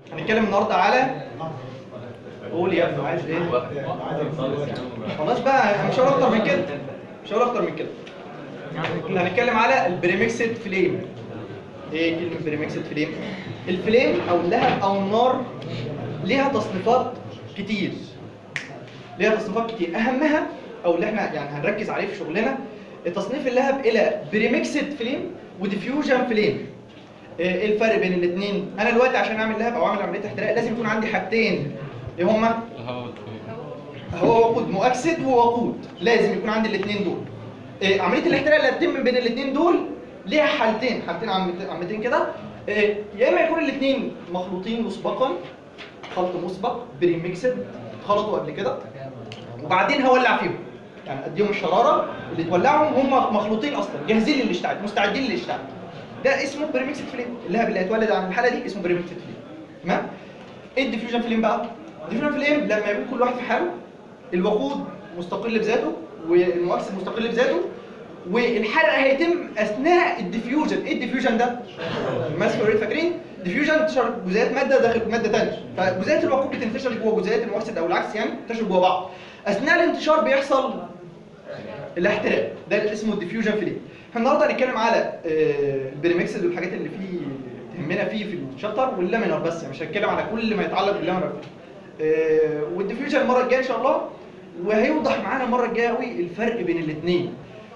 هنتكلم النهارده على قول يا ابني عايز ايه خلاص بقى أنا مش هقول اكتر من كده مش هقول اكتر من كده احنا هنتكلم على البريمكسد فليم ايه كلمه بريمكسد فليم الفليم او اللهب او النار ليها تصنيفات كتير ليها تصنيفات كتير اهمها او اللي احنا يعني هنركز عليه في شغلنا تصنيف اللهب الى بريمكسد فليم وديفيوجن فليم ايه الفرق بين الاثنين انا دلوقتي عشان اعمل لهب او اعمل عمليه احتراق لازم يكون عندي حاجتين ايه هما هو وقود مؤكسد ووقود لازم يكون عندي الاثنين دول إيه عمليه الاحتراق اللي هتتم بين الاثنين دول ليها حالتين حالتين عمت- عمتين كده إيه يا اما يكون الاثنين مخلوطين مسبقا خلط مسبق بريميكسد خلطوا قبل كده وبعدين هولع فيهم يعني اديهم الشراره اللي تولعهم هم مخلوطين اصلا جاهزين للاشتعال مستعدين للاشتعال ده اسمه بريميكسد فليم اللهب اللي هيتولد عن الحاله دي اسمه بريميكسد فليم تمام ايه الديفيوجن فليم بقى الديفيوجن فليم لما يكون كل واحد في حاله الوقود مستقل بذاته والمؤكسد مستقل بذاته والحرق هيتم اثناء الديفيوجن ايه الديفيوجن ده ماس فلوريد فاكرين ديفيوجن انتشار جزيئات ماده داخل ماده ثانيه فجزيئات الوقود بتنتشر جوه جزيئات المؤكسد او العكس يعني بتنتشر جوه بعض اثناء الانتشار بيحصل الاحتراق ده اللي اسمه الديفيوجن فليم احنا النهارده هنتكلم على آه، البريمكسد والحاجات اللي فيه تهمنا فيه في الشابتر واللامينر بس يعني مش هنتكلم على كل ما يتعلق باللامينر آه، والديفيوجن المره الجايه ان شاء الله وهيوضح معانا المره الجايه قوي الفرق بين الاثنين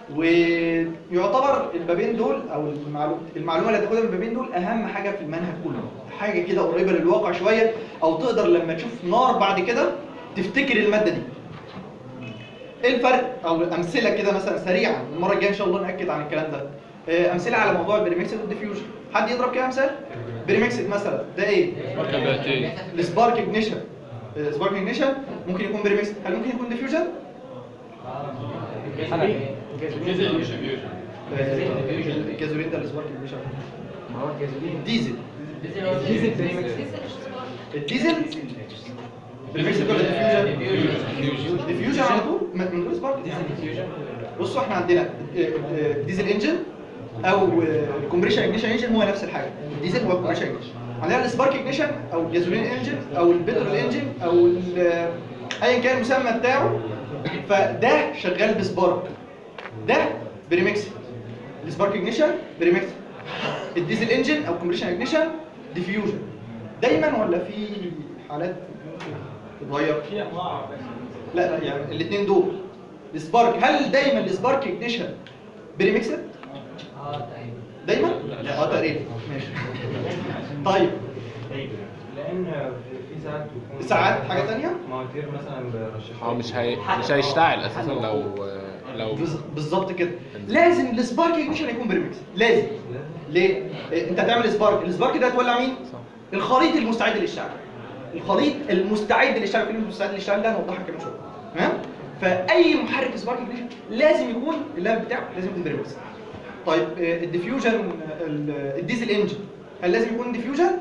ويعتبر البابين دول او المعلومه المعلومه اللي هتاخدها من البابين دول اهم حاجه في المنهج كله حاجه كده قريبه للواقع شويه او تقدر لما تشوف نار بعد كده تفتكر الماده دي ايه الفرق او امثله كده مثلا سريعا المره الجايه ان شاء الله ناكد عن الكلام ده آه، امثله على موضوع البريمكسد والديفيوجن حد يضرب كده مثال بريمكسد مثلا ده ايه مركباتين السبارك اجنيشن سبارك اجنيشن ممكن يكون بريمكسد هل ممكن يكون ديفيوجن الجازولين ده السبارك اجنيشن ما هو الجازولين الديزل ديزل بريمكس الديزل بريمكسد ولا ديفيوجن ديفيوجن على طول من من غير سبارك بصوا احنا عندنا ديزل انجن او الكومبريشن اجنيشن انجن هو نفس الحاجه الديزل هو الكومبريشن اجنيشن عندنا السبارك اجنيشن او الجازولين انجن او البترول انجن او ال- ايا كان المسمى بتاعه فده شغال بسبارك ده بريمكس السبارك اجنيشن بريمكس الديزل انجن او كومبريشن اجنيشن ديفيوجن دايما ولا في حالات ممكن تتغير في انواع لا لا يعني الاثنين دول السبارك هل دايما السبارك اجنيشن بريمكسد اه تقريبا دايما اه تقريبا ماشي طيب لان في ساعات بيكون ساعات حاجة تانية؟ مواتير مثلا برشاشات هو مش هي مش هيشتعل اساسا لو لو بز- بالظبط كده لازم السبارك اجنيشن يكون بريمكسد لازم ليه إيه، انت هتعمل سبارك السبارك ده هتولع مين صح. الخليط المستعد للاشتعال الخليط المستعد للاشتعال كلمه المستعد للاشتعال ده هنوضحها كمان شويه تمام فاي محرك سبارك اجنيشن لازم يكون اللاب بتاعه لازم يكون بريمكسد طيب آه، الديفيوجن ال- الديزل انجن هل لازم يكون ديفيوجن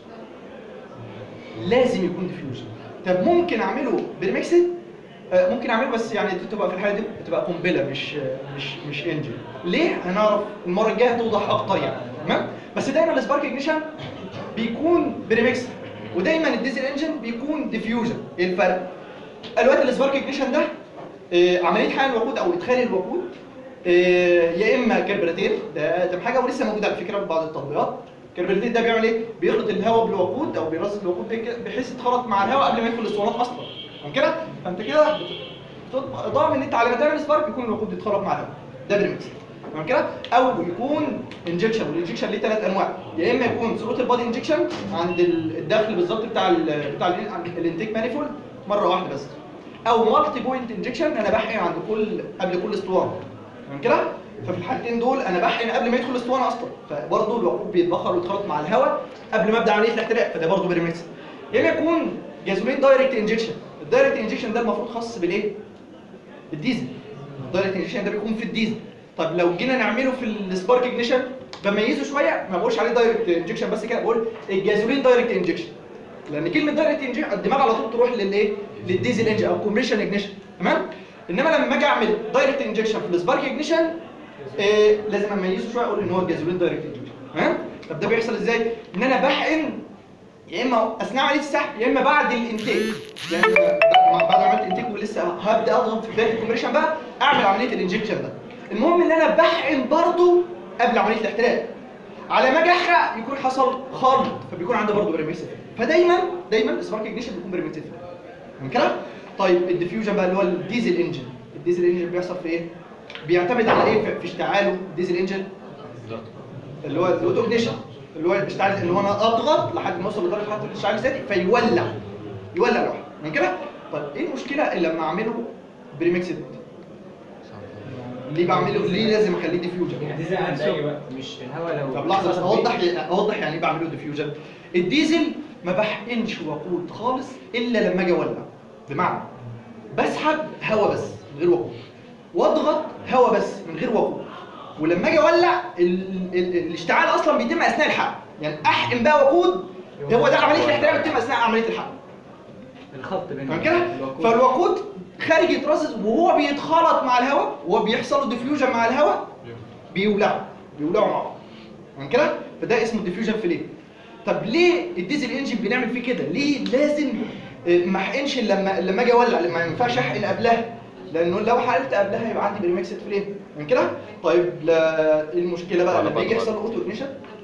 لازم يكون ديفيوجن طب ممكن اعمله بريمكسد آه، ممكن اعمله بس يعني دي تبقى في الحاله دي بتبقى قنبله مش مش مش انجن ليه هنعرف المره الجايه هتوضح اكتر يعني تمام بس دايما السبارك اجنيشن بيكون بريمكس ودايما الديزل انجن بيكون ديفيوجن ايه الفرق الوقت السبارك اجنيشن ده آه، عمليه حقن الوقود او ادخال الوقود آه، يا اما كربراتير ده ده حاجه ولسه موجوده على فكره في بعض التطبيقات الكربراتير ده بيعمل ايه بيخلط الهواء بالوقود او بيرصد الوقود بك- بحيث يتخلط مع الهواء قبل ما يدخل الاسطوانات اصلا تمام كده فانت كده بتبقى ضامن ان انت على ما تعمل سبارك يكون الوقود يتخلط مع الهواء ده بريمكس تمام كده او يكون انجكشن والانجكشن ليه ثلاث انواع يا اما يكون ثروت البادي انجكشن عند ال- الدخل بالظبط بتاع ال بتاع ال- الانتيك مانيفولد مره واحده بس او مالتي بوينت انجكشن انا بحقن عند كل قبل كل اسطوانه تمام كده ففي الحالتين دول انا بحقن قبل ما يدخل الاسطوانه اصلا فبرضه الوقود بيتبخر ويتخلط مع الهواء قبل ما ابدا عمليه الاحتراق فده برضه بريمكس يا اما يكون جازولين دايركت انجكشن الدايركت انجكشن ده المفروض خاص بالايه الديزل الدايركت انجكشن ده بيكون في الديزل طب لو جينا نعمله في السبارك اجنيشن بميزه شويه ما بقولش عليه دايركت انجكشن بس كده بقول الجازولين دايركت انجكشن لان كلمه دايركت انجكشن الدماغ على طول تروح للايه للديزل انجن او كومبريشن اجنيشن تمام انما لما اجي اعمل دايركت انجكشن في السبارك اجنيشن إيه لازم اميزه شويه اقول ان هو الجازولين دايركت انجكشن تمام طب ده بيحصل ازاي ان انا بحقن يا اما اثناء عمليه السحب يا اما بعد الانتاج يعني بعد ما عملت انتاج ولسه هبدا اضغط في بدايه الكومبريشن بقى اعمل عمليه الانجكشن ده المهم ان انا بحقن برضو قبل عمليه الاحتراق على ما اجي احرق يكون حصل خلط فبيكون عندي برضه بريمكسيف فدايما دايما السبارك اجنيشن بيكون بريمكسيف من كده طيب الديفيوجن بقى اللي هو الديزل انجن الديزل انجن بيحصل في ايه بيعتمد على ايه في- في اشتعاله الديزل انجن اللي هو الاوتو اجنيشن اللي هو الاشتعال اللي هو انا اضغط لحد ما اوصل لدرجه حراره الاشتعال الذاتي فيولع يولع لوحده من كده طيب ايه المشكله اللي لما اعمله بريمكسد ليه بعمله ليه لازم اخليه ديفيوجن الديزل نفسه مش الهواء لو طب لحظه بس اوضح اوضح يعني ايه بعمله ديفيوجن الديزل ما بحقنش وقود خالص الا لما اجي اولع بمعنى بسحب هواء بس من غير وقود واضغط هواء بس من غير وقود ولما اجي اولع ال- ال- الاشتعال اصلا بيتم اثناء الحرق يعني احقن بقى وقود هو ده عمليه الاحتراق بتتم اثناء عمليه الحرق الخط بين تمام كده الوقود. فالوقود خارج يترصص وهو بيتخلط مع الهواء وهو بيحصل له ديفيوجن مع الهواء بيولعوا بيولعوا مع بعض تمام كده فده اسمه ديفيوجن فليم طب ليه الديزل انجن بنعمل فيه كده ليه لازم آه، ما احقنش لما لما اجي اولع ما ينفعش احقن قبلها لانه لو حقنت قبلها يبقى عندي بريمكسد فليم من كده طيب لا ايه المشكله بقى ولا لما يجي بقى. يحصل اوتو اجنيشن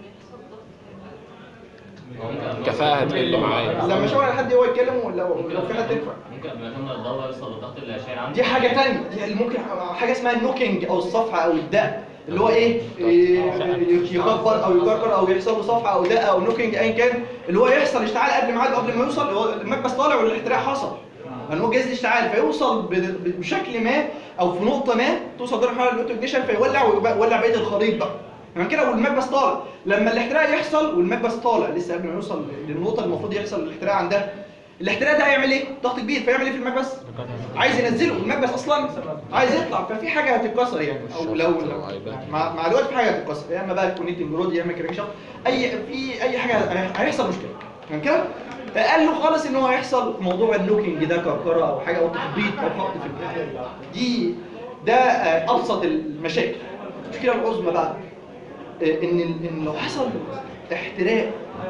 الكفاءة هتقل معايا لما شاور على حد هو يتكلم ولا لو في حد ينفع ممكن قبل ما يكمل الدورة يوصل للضغط اللي شايل عنده دي حاجة تانية دي اللي ممكن حاجة اسمها النوكينج أو الصفحة أو الدق اللي هو إيه إيه، يكبر أو يكركر أو يحصل له صفحة أو دق أو نوكينج أيا كان اللي هو يحصل اشتعال قبل ميعاده قبل ما يوصل هو المكبس طالع والاحتراق حصل يعني هو جهاز الاشتعال فيوصل ب- ب- بشكل ما أو في نقطة ما توصل درجة حرارة الاوتو اجنيشن فيولع ويولع بقية الخليط بقى تمام كده والمكبس طالع لما الاحتراق يحصل والمكبس طالع لسه قبل ما يوصل للنقطة اللي المفروض يحصل الاحتراق عندها الاحتراق ده هيعمل ايه؟ ضغط كبير فيعمل ايه في المكبس؟ عايز ينزله المكبس اصلا عايز يطلع ففي حاجه هتتكسر يعني او لو, لو مع, مع الوقت في حاجه هتتكسر يا اما بقى الكونيكتنج رود يا اما كريك شافت اي في اي حاجه هي- هيحصل مشكله تمام كده قال له خالص ان هو هيحصل موضوع النوكينج ده كركره او حاجه او تخبيط او خبط في البتاع. دي ده آه، ابسط المشاكل المشكله العظمى بقى آه، ان ال- ان لو حصل احتراق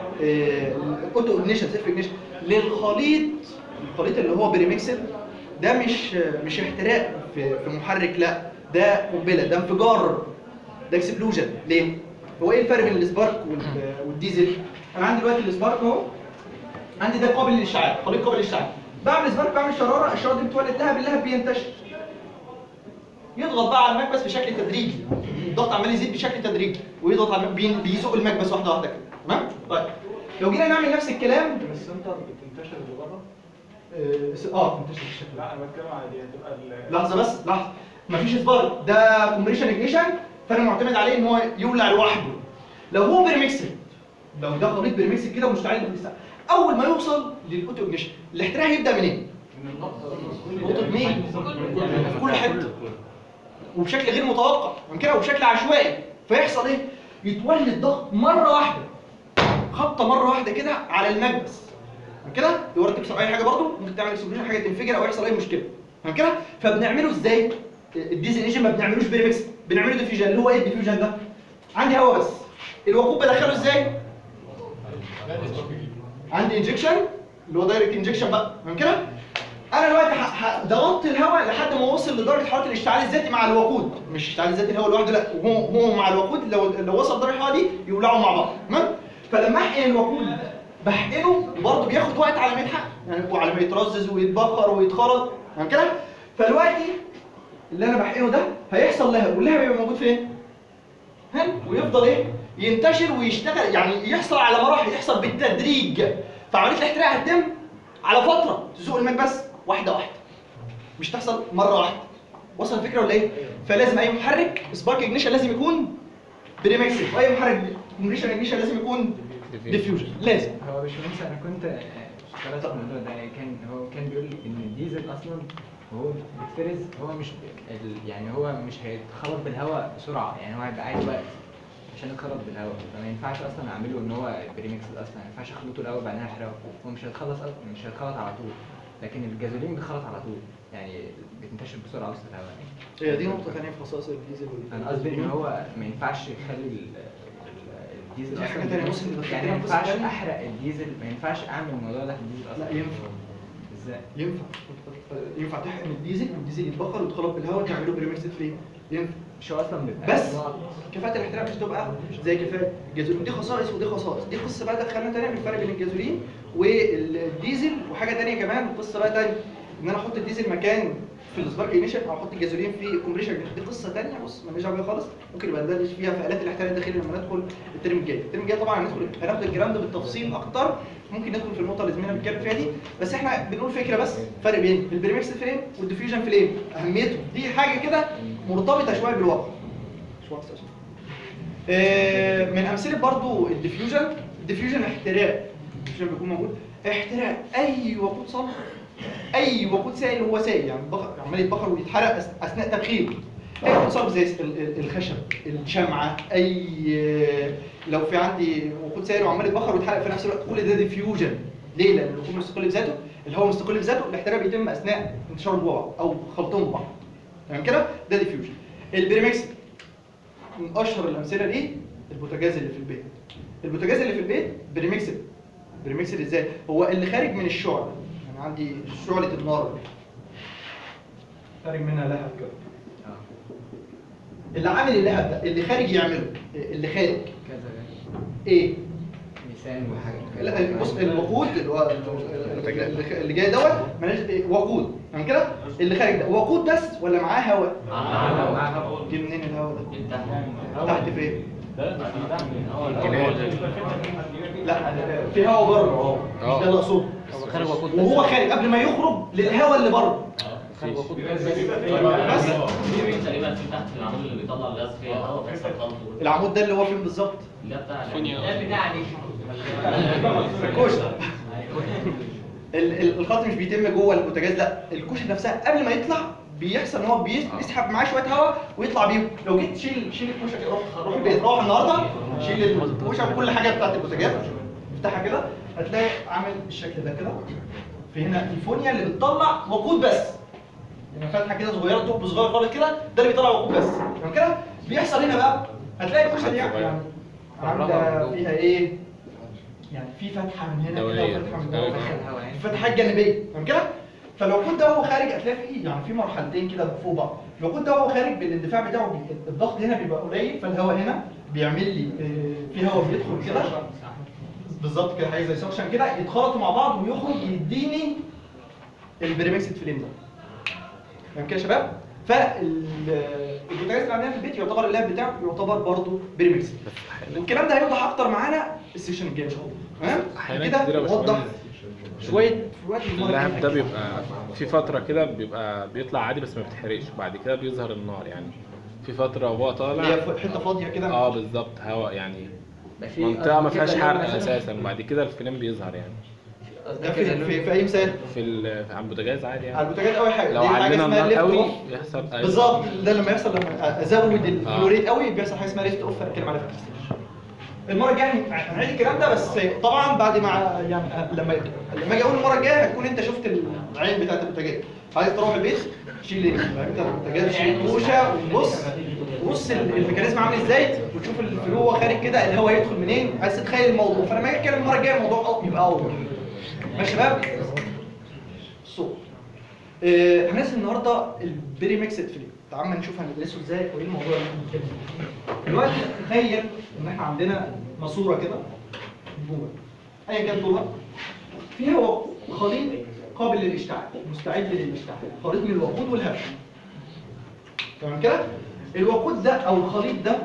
الاوتو اجنيشن سيلف اجنيشن للخليط الخليط اللي هو بريمكسد ده مش مش احتراق في في محرك لا ده قنبله ده انفجار ده اكسبلوجن ليه؟ هو ايه الفرق بين السبارك وال- والديزل؟ انا عندي دلوقتي السبارك اهو عندي ده قابل للاشعاع خليط قابل للاشعاع بعمل سبارك بعمل شراره الشراره دي بتولد لهب اللهب بينتشر يضغط بقى على المكبس بشكل تدريجي الضغط عمال يزيد بشكل تدريجي ويضغط على الم- بي- بيزق المكبس واحده واحده كده تمام طيب لو جينا نعمل نفس الكلام السنتر بتنتشر اللي بره اه اه بتنتشر بالشكل ده. لا انا بتكلم على دي هتبقى ال- لحظه بس لحظه مفيش سبارك ده كومبريشن اجنيشن فانا معتمد عليه ان هو يولع لوحده لو هو بريمكسد لو ده خليط بريمكسد كده ومشتعل باللسان اول ما يوصل للاوتو اجنيشن الاحتراق هيبدا منين؟ نقطه مين؟ في كل حته وبشكل غير متوقع من كده وبشكل عشوائي فيحصل ايه؟ يتولد ضغط مره واحده خبطه مره واحده كده على المكبس من كده يورد تكسر اي حاجه برضه ممكن تعمل اكسبلوجن حاجه تنفجر او يحصل اي مشكله من كده فبنعمله ازاي؟ الديزل انجن ما بنعملوش بريمكس بنعمله ديفيوجن اللي هو ايه الديفيوجن ده؟ عندي هواء بس الوقود بدخله ازاي؟ عندي انجكشن اللي هو دايركت انجكشن بقى من كده انا دلوقتي ح- ح- ضغطت الهواء لحد ما وصل لدرجه حراره الاشتعال الذاتي مع الوقود مش اشتعال الذاتي الهواء لوحده لا هو هو مع الوقود لو لو وصل درجه الحراره دي يولعوا مع بعض تمام فلما احقن الوقود بحقنه وبرضه بياخد وقت على ما يتحقن يعني وعلى ما يترزز ويتبخر ويتخلط تمام كده فالوقتي اللي انا بحقنه ده هيحصل لهب واللهب هيبقى موجود فين؟ هنا ويفضل ايه ينتشر ويشتغل يعني يحصل على مراحل يحصل بالتدريج فعمليه الاحتراق هتتم على فتره تزوق المكبس واحده واحده مش تحصل مره واحده وصل الفكره ولا ايه فلازم اي محرك سبارك اجنيشن لازم يكون بريمكسد واي محرك كومبريشن اجنيشن لازم يكون ديفيوجن لازم هو مش مهندس انا كنت آه، اشتغلت في الموضوع ده كان هو كان بيقول لي ان الديزل اصلا وهو بيتفرز هو مش ال- يعني هو مش هيتخلط بالهواء بسرعه يعني هو هيبقى عايز وقت عشان يتخلط بالهواء فما ينفعش اصلا اعمله ان هو بريمكس اصلا ما ينفعش اخلطه الاول بعدين احرقه هو مش هيتخلص أصلاً- مش هيتخلط على طول لكن الجازولين بيتخلط على طول يعني بتنتشر بسرعه وسط الهواء يعني هي دي نقطه ثانيه في خصائص الديزل انا قصدي ان هو ما ينفعش يخلي ال- ال- الديزل دي حاجة اصلا تانية، بص انت دخلتنا يعني ما في قصة ينفعش تانية. احرق الديزل ما ينفعش اعمل الموضوع ده في الديزل اصلا لا ينفع ازاي؟ ينفع ينفع تحقن الديزل والديزل يتبخر ويتخلط بالهواء تعمله بريمكسد فليم ينفع مش هو اصلا بيبقى بس كفاءة الاحتراق مش تبقى زي كفاءة الجازولين دي خصائص ودي خصائص دي قصة بقى دخلنا تانية من الفرق بين الجازولين والديزل وحاجة تانية كمان قصة بقى تانية ان انا احط الديزل مكان في السبارك انيشن او احط الجازولين في الكومبريشن دي قصة تانية بص مالناش دعوة بيها خالص ممكن نبقى ندردش فيها في آلات الاحتراق الداخلي لما ندخل الترم الجاي الترم الجاي طبعا هندخل هناخد الكلام ده بالتفصيل اكتر ممكن ندخل في النقطة اللي زميلنا بيتكلم فيها دي بس احنا بنقول فكرة بس فرق بين البريمكس فليم والديفيوجن فليم اهميته دي حاجة كده مرتبطة شوية بالواقع مش واقع عشان آه، من امثله برضو الديفيوجن الديفيوجن احتراق الديفيوجن بيكون موجود احتراق اي وقود صلب اي وقود سائل هو سائل يعني بخ- عمال يتبخر ويتحرق أس- اثناء تبخيره اي وقود صلب زي ال- ال- الخشب الشمعه اي آه، لو في عندي وقود سائل وعمال يتبخر ويتحرق في نفس الوقت كل ده ديفيوجن ليه؟ لان الوقود مستقل بذاته الهواء مستقل بذاته الاحتراق بيتم اثناء انتشار ببعض او خلطهم ببعض تمام كده؟ ده ديفيوجن البريمكس من اشهر الامثله ليه البوتاجاز اللي في البيت البوتاجاز اللي في البيت بريمكسد بريمكسد ازاي هو اللي خارج من الشعله يعني عندي شعله النار خارج منها لهب كده اه اللي عامل اللهب ده اللي خارج يعمله اللي خارج كذا ايه ميثان وحاجه لا بص الوقود اللي هو اللي اللي جاي دوت مالهاش إيه، وقود تمام كده اللي خارج ده وقود بس ولا معاه هواء معاه جه منين الهواء ده انت تحت فين الجنان لا في هواء بره اهو اه. مش ده اللي اقصده خارج وقود وهو خارج قبل ما يخرج للهواء اللي بره خارج وقود بس في تقريبا في تحت العمود اللي بيطلع الغاز فيها هواء بيحصل خلط العمود ده اللي هو فين بالظبط ده بتاع فونيا. ده بتاعي في الكوشه ال- ال- الخط مش بيتم جوه البوتاجاز لا الكوشه نفسها قبل ما يطلع بيحصل ان هو بيس- بيسحب معاه شويه هواء ويطلع بيهم لو جيت تشيل شيل الكوشه كده روح روح البيت روح النهارده شيل الكوشه وكل حاجه بتاعت البوتاجاز افتحها كده هتلاقي عامل الشكل ده كده في هنا الفونيا اللي بتطلع وقود بس يعني فتحه كده صغيره ثقب صغير خالص كده ده اللي بيطلع وقود بس تمام كده بيحصل هنا بقى هتلاقي الكوشه دي يعني عامله فيها ايه يعني في فتحه من هنا كده دورية. وفتحه من دورية. هنا دخل هوا يعني الفتحات جانبيه تمام كده فالوقود ده وهو خارج هتلاقي فيه يعني في مرحلتين كده فوق بعض الوقود ده وهو خارج بالاندفاع بتاعه بي... الضغط هنا بيبقى قليل فالهواء هنا بيعمل لي آه، في هواء بيدخل كده بالظبط كده حاجه زي سكشن كده يتخلطوا مع بعض ويخرج يديني البريمكسد فليم ده تمام كده يا شباب فالبوتاجاز اللي عندنا في البيت يعتبر اللاب بتاعه يعتبر برضه بريمكسد والكلام ده هيوضح اكتر معانا السيشن الجاي ان شاء الله تمام احيانا كده كتير يا نوضح باشمهندس شويه في الوقت المرة اللهب الجاية ده أكيد. بيبقى في فترة كده بيبقى بيطلع عادي بس ما بيتحرقش بعد كده بيظهر النار يعني في فترة وهو طالع اللي هي حته فاضيه كده اه بالظبط هواء يعني بقى في منطقة ما قصد كده فيهاش اللي هو حرق مثلاً- اساسا وبعد كده الفيلم بيظهر يعني قصد ده كده في, اللي هو- في, في اي مثال في ال- على البوتاجاز عادي على يعني البوتاجاز اول حاجه لو دي حاجه علينا اسمها النار ليفت قوي اوف يحصل أيوة. بالظبط ده لما يحصل لما ازود الفلوريت قوي بيحصل حاجه اسمها ليفت اوف هنتكلم عليها في التسليم المره الجايه هنعيد الكلام ده بس طبعا بعد ما يعني لما لما اجي اقول المره الجايه هتكون انت شفت العين بتاعت البوتاجاز عايز تروح البيت شيل العين بتاعت البوتاجاز شيل الكوشه وبص بص ال- الميكانيزم عامل ازاي وتشوف الفلو هو خارج كده الهواء يدخل منين عايز تتخيل الموضوع فلما اجي اتكلم المره الجايه الموضوع أو- يبقى اوضح ماشي يا شباب الصوت آه، هندرس النهارده البري ميكسد فليم تعال ما نشوف هندرسه ازاي وايه الموضوع اللي احنا بنتكلم فيه دلوقتي تخيل ان احنا عندنا ماسوره كده جوه ايا كان طولها فيها وقود خليط قابل للاشتعال مستعد للاشتعال خليط من الوقود والهواء تمام كده الوقود ده او الخليط ده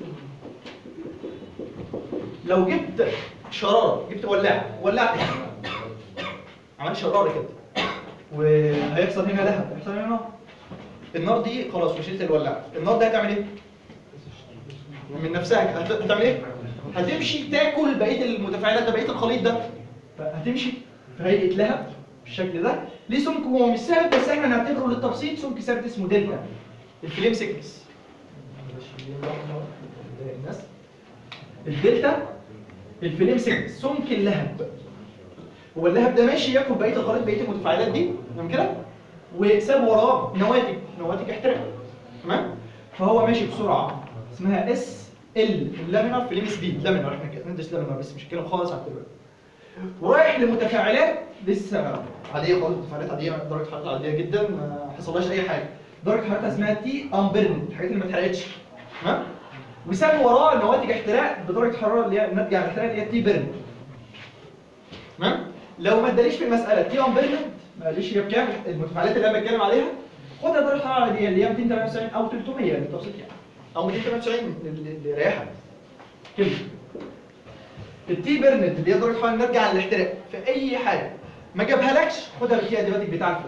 لو جبت شراره جبت ولاعه ولعت عملت شراره كده وهيحصل هنا لهب هيحصل هنا نار النار دي خلاص وشلت الولاعه النار دي هتعمل ايه من نفسها كده هت- هتعمل ايه هتمشي تاكل بقيه المتفاعلات ده بقيه الخليط ده هتمشي في هيئه لهب بالشكل ده ليه سمك هو مش ثابت بس احنا نعتبره للتبسيط سمك ثابت اسمه دلتا الفليم سيكنس الناس الدلتا الفليم سيكنس سمك اللهب هو اللهب ده ماشي ياكل بقيه الخليط بقيه المتفاعلات دي تمام كده وساب وراه نواتج نواتج احتراق تمام فهو ماشي بسرعه اسمها اس ال اللامينار فليم سبيد لامينار احنا كده ندرس لامينار بس مش هنتكلم خالص عن التربيع ورايح لمتفاعلات لسه عاديه خالص متفاعلات عاديه درجه حرارتها عاديه جدا ما حصلهاش اي حاجه درجه حرارتها اسمها تي امبرن الحاجات اللي ما اتحرقتش تمام وسمي وراه نواتج احتراق بدرجه حراره اللي هي ناتجه عن الاحتراق اللي هي تي بيرن تمام لو ما اداليش في المساله تي امبرن ما قاليش هي بكام المتفاعلات اللي انا بتكلم عليها خدها درجه حراره عاديه اللي هي 278 او 300 للتوسط يعني او 298 لرياحه كلمه التي بيرنت اللي هي درجه حراره ناتجه عن الاحتراق في اي حاجه ما جابهالكش خدها بالتي اديباتيك بتاع الفوق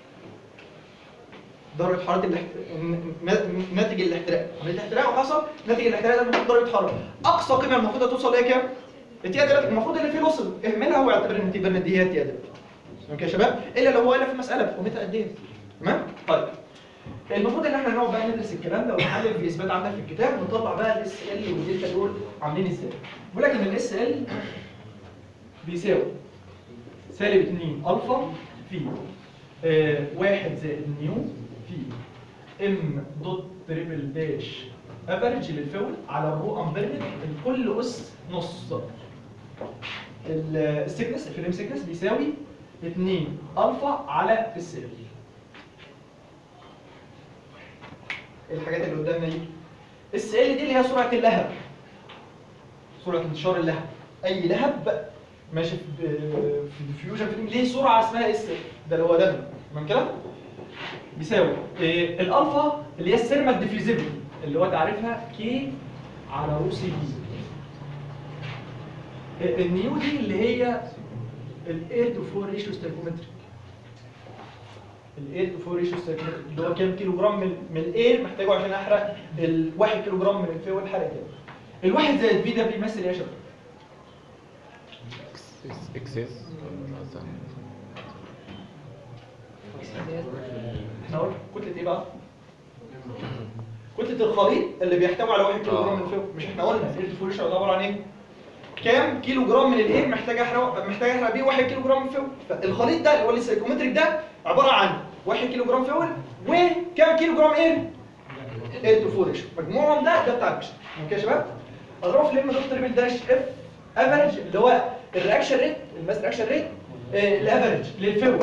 درجه حراره الاحت... ن- ناتج الاحتراق عمليه الاحتراق وحصل ناتج الاحتراق ده المفروض درجه حراره اقصى قيمه المفروض توصل ليها كام التي اديباتيك المفروض اللي فيه وصل اهملها واعتبر ان التي بيرنت دي هي التي اديباتيك اوكي يا شباب الا لو هو قال في المساله قيمتها قد ايه تمام طيب المفروض ان احنا نقعد بقى ندرس الكلام ده ونحلل في اثبات عندك في الكتاب ونطلع بقى الاس ال والدلتا دول عاملين ازاي بيقول لك ان الاس ال بيساوي سالب 2 الفا في آه، واحد زائد نيو في ام دوت تريبل داش افريج للفول على الرو امبيرمنت الكل اس نص ال- السيكنس الفريم سيكنس بيساوي 2 الفا على السيل الحاجات اللي قدامنا دي الس ال دي اللي هي سرعه اللهب سرعه انتشار اللهب اي لهب ماشي في في الديفيوجن فيلم ليه سرعه اسمها اس ده اللي هو دم تمام كده بيساوي إيه الالفا اللي هي السيرمال ديفيوزيبيلي اللي هو تعريفها كي على رو سي بي إيه النيو دي اللي هي الاير تو 4 ريشيو ستايكومتريك الاير تو 4 ريشيو ستايكومتريك اللي هو كام كيلو جرام من من الاير محتاجه عشان احرق الواحد كيلو جرام من الفيول حرق كده الواحد زائد في ده بيمثل ايه يا شباب؟ اكسس احنا قلنا كتلة ايه بقى؟ كتلة الخليط اللي بيحتوي على 1 كيلو جرام من الفيول مش احنا قلنا الاير ديفوريشن ده عبارة عن ايه؟ كام كيلو جرام من الاير محتاج احرق محتاج احرق بيه 1 كيلو جرام من الفيول فالخليط ده اللي هو السايكومتريك ده عبارة عن 1 كيلو جرام فيول وكام كيلو جرام اير؟ اير ديفوريشن مجموعهم ده ده بتاع البشر اوكي يا شباب؟ اضربه في لما دكتور تريبل داش اف افريج اللي هو الرياكشن ريت الماس رياكشن ريت الافريج للفيول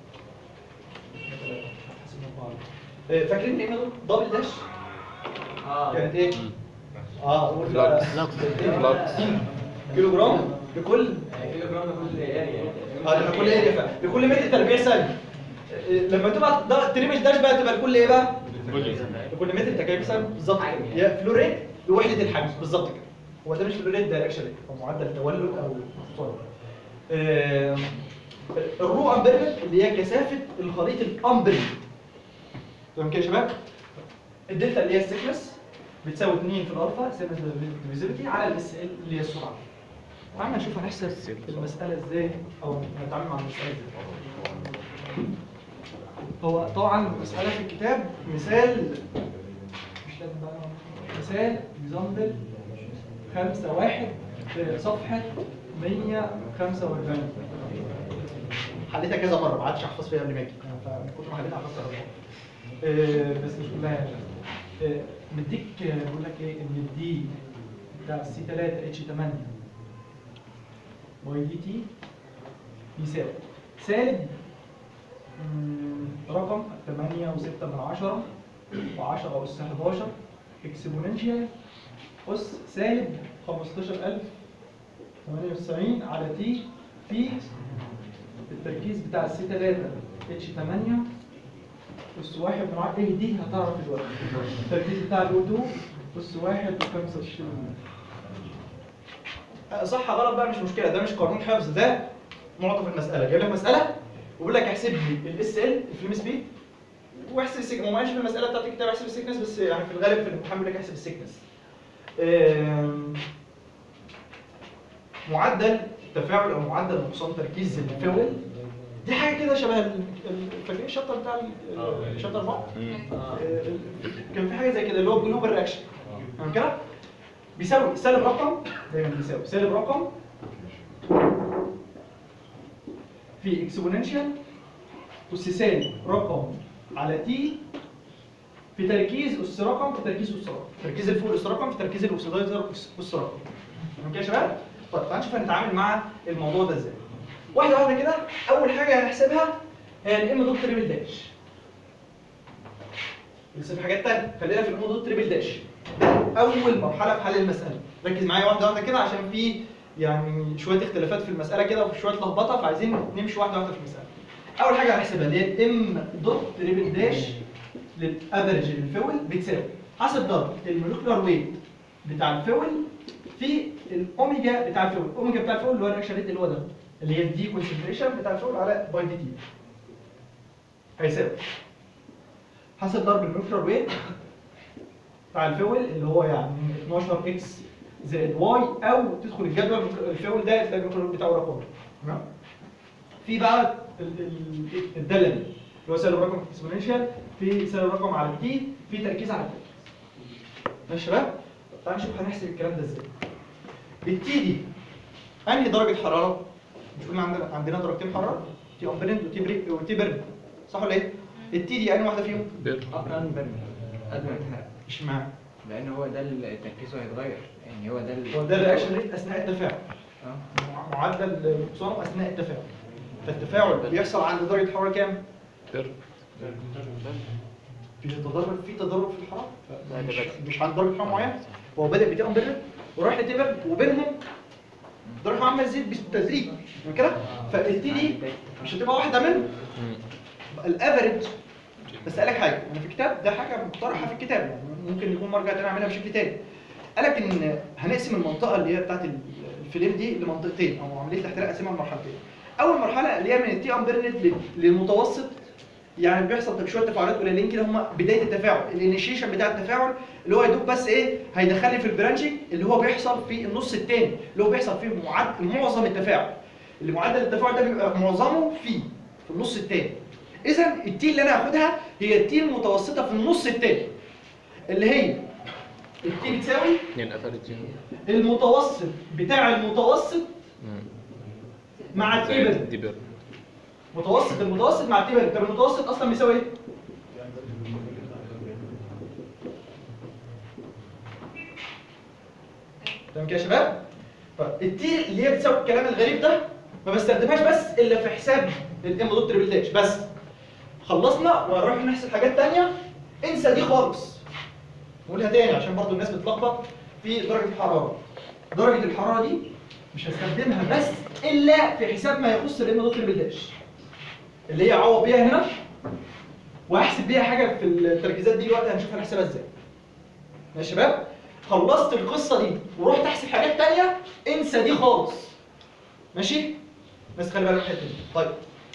آه، فاكرين ايه دول؟ دبل داش كانت ايه؟ اه قول بقى. فلوكس. كيلو جرام لكل كيلو جرام كل اريا اه لكل اريا فعلا لكل متر تربيع ثانيه آه، لما تبقى ده تريبل داش بقى تبقى لكل ايه بقى؟ لكل متر تربيع ثانيه بالظبط كده هي فلو ريت لوحده الحجم بالظبط كده هو ده مش فلو ريت ده رياكشن ريت هو معدل تولد او صلب آه، الرو امبيرمنت اللي هي كثافه الخليط الامبرمنت تمام كده يا شباب الدلتا اللي هي السيكنس بتساوي 2 في الالفا سيكنس ديفيزيبيلتي على الاس ال اللي هي السرعه تعالى نشوف هنحسب المساله ازاي او هنتعامل مع المساله ازاي هو طبعا المساله في الكتاب مثال مش لازم بقى مثال اكزامبل 5 1 في صفحه 145 حليتها كذا مره ما عادش احفظ فيها قبل ما اجي فمن كتر ما حليتها حفظتها كذا مرة. آه، بس مش كلها يعني آه، مديك آه، بقول لك ايه ان الدي بتاع سي 3 اتش 8 واي دي تي يساوي سالب مم، رقم 8 و6 من 10 و10 أس 11 اكسبوننشال أس سالب 15098 على تي في التركيز بتاع السي 3 اتش 8 أس واحد من عشرة ايه دي هتعرف دلوقتي التركيز بتاع الأو 2 أس واحد وخمسة وعشرين صح غلط بقى مش مشكلة ده مش قانون حفظ ده معطى في المسألة جايب لك مسألة ويقول لك احسب لي الاس ال الفيلم سبيد واحسب السيكنس ما في المسألة بتاعت الكتاب احسب السيكنس بس يعني في الغالب في الامتحان بيقول لك احسب السيكنس آم، معدل تفاعل او معدل نقصان تركيز الفول دي حاجه كده شبه ال- ال- فاكرين الشابتر بتاع ال- آه. الشابتر 4 كان في حاجه زي كده اللي هو جلوبال رياكشن تمام كده بيساوي سالب رقم دايما بيساوي سالب رقم في اكسبوننشال أس سالب رقم على تي في تركيز اس رقم في تركيز اس رقم تركيز الفوق اس رقم في تركيز الاكسدايزر اس رقم تمام كده يا شباب طيب تعالى نشوف هنتعامل مع الموضوع ده ازاي واحده واحده كده اول حاجه هنحسبها هي الام دوت تريبل داش لسه في حاجات تانية خلينا في الام دوت تريبل داش ده اول مرحله في حل المساله ركز معايا واحده واحده كده عشان في يعني شويه اختلافات في المساله كده وفي شويه لخبطه فعايزين نمشي واحده واحده في المساله اول حاجه هنحسبها اللي هي الام دوت تريبل داش للافرج الفول بتساوي حسب ضرب المولكيولار ويت بتاع الفول في الاوميجا بتاع الفول الاوميجا بتاع الفول اللي هو الرياكشن ريت اللي هو ده اللي هي الدي كونسنتريشن بتاع الفول على باي دي تي هيساوي حسب ضرب المولكيولار ويت بتاع الفول اللي هو يعني 12 اكس زائد واي او تدخل الجدول الفول ده تلاقي المولكيولار بتاعه رقم تمام في بقى ال- ال- الداله دي اللي هو سالب رقم اكسبوننشال في سالب رقم على التي في تركيز على التي ماشي يا شباب طب تعالى نشوف هنحسب الكلام ده ازاي التي دي انهي درجه حراره مش قلنا عندنا عندنا درجتين حراره تي امبرنت وتي بري وتي برد صح ولا ايه التي دي انهي واحده فيهم بير اقرن برمي قد ما يتحرق اشمعنى لان هو ده اللي تركيزه هيتغير يعني هو ده ال- هو ده الرياكشن ريت اثناء التفاعل اه مع- معدل نقصانه اثناء التفاعل فالتفاعل بيحصل عند درجه حراره كام بير في تضرب في تضرب في الحراره مش, مش عند درجه حراره معينه هو بدا بتي امبرد وراح لتي برد وبينهم درجه الحراره عماله تزيد بالتدريج تمام كده فالتي دي مش هتبقى واحده منهم الافريج بس قال لك حاجه انا في الكتاب ده حاجه مقترحه في الكتاب يعني ممكن يكون مرجع تاني اعملها بشكل تاني قال لك ان هنقسم المنطقه اللي هي بتاعت ال- الفيلم دي لمنطقتين او عمليه الاحتراق قسمها لمرحلتين اول مرحله اللي هي من التي امبرنت للمتوسط يعني بيحصل شويه تفاعلات قليلين كده هم بدايه التفاعل الانيشيشن بتاع التفاعل اللي هو يدوب بس ايه هيدخلني في البرانشنج اللي هو بيحصل في النص الثاني اللي هو بيحصل فيه معد... معظم التفاعل اللي معدل التفاعل ده بيبقى معظمه فيه في النص الثاني اذا التي اللي انا هاخدها هي التي المتوسطه في النص الثاني اللي هي التي بتساوي 2 افرج المتوسط بتاع المتوسط مع التي زائد بير دي بير متوسط المتوسط مع التي بير طب المتوسط اصلا بيساوي ايه؟ تمام كده يا شباب؟ فالتي اللي هي بتساوي الكلام الغريب ده ما بستخدمهاش بس الا في حساب الام دوت تريبل داش بس خلصنا ونروح نحسب حاجات تانية انسى دي خالص نقولها تاني عشان برضو الناس بتلخبط في درجة الحرارة درجة الحرارة دي مش هستخدمها بس الا في حساب ما يخص الام دوت تريبل داش اللي هي عوض بيها هنا وهحسب بيها حاجة في التركيزات دي دلوقتي هنشوف هنحسبها ازاي ماشي يا شباب خلصت القصة دي ورحت احسب حاجات تانية انسى دي خالص ماشي بس خلي بالك من الحته دي طيب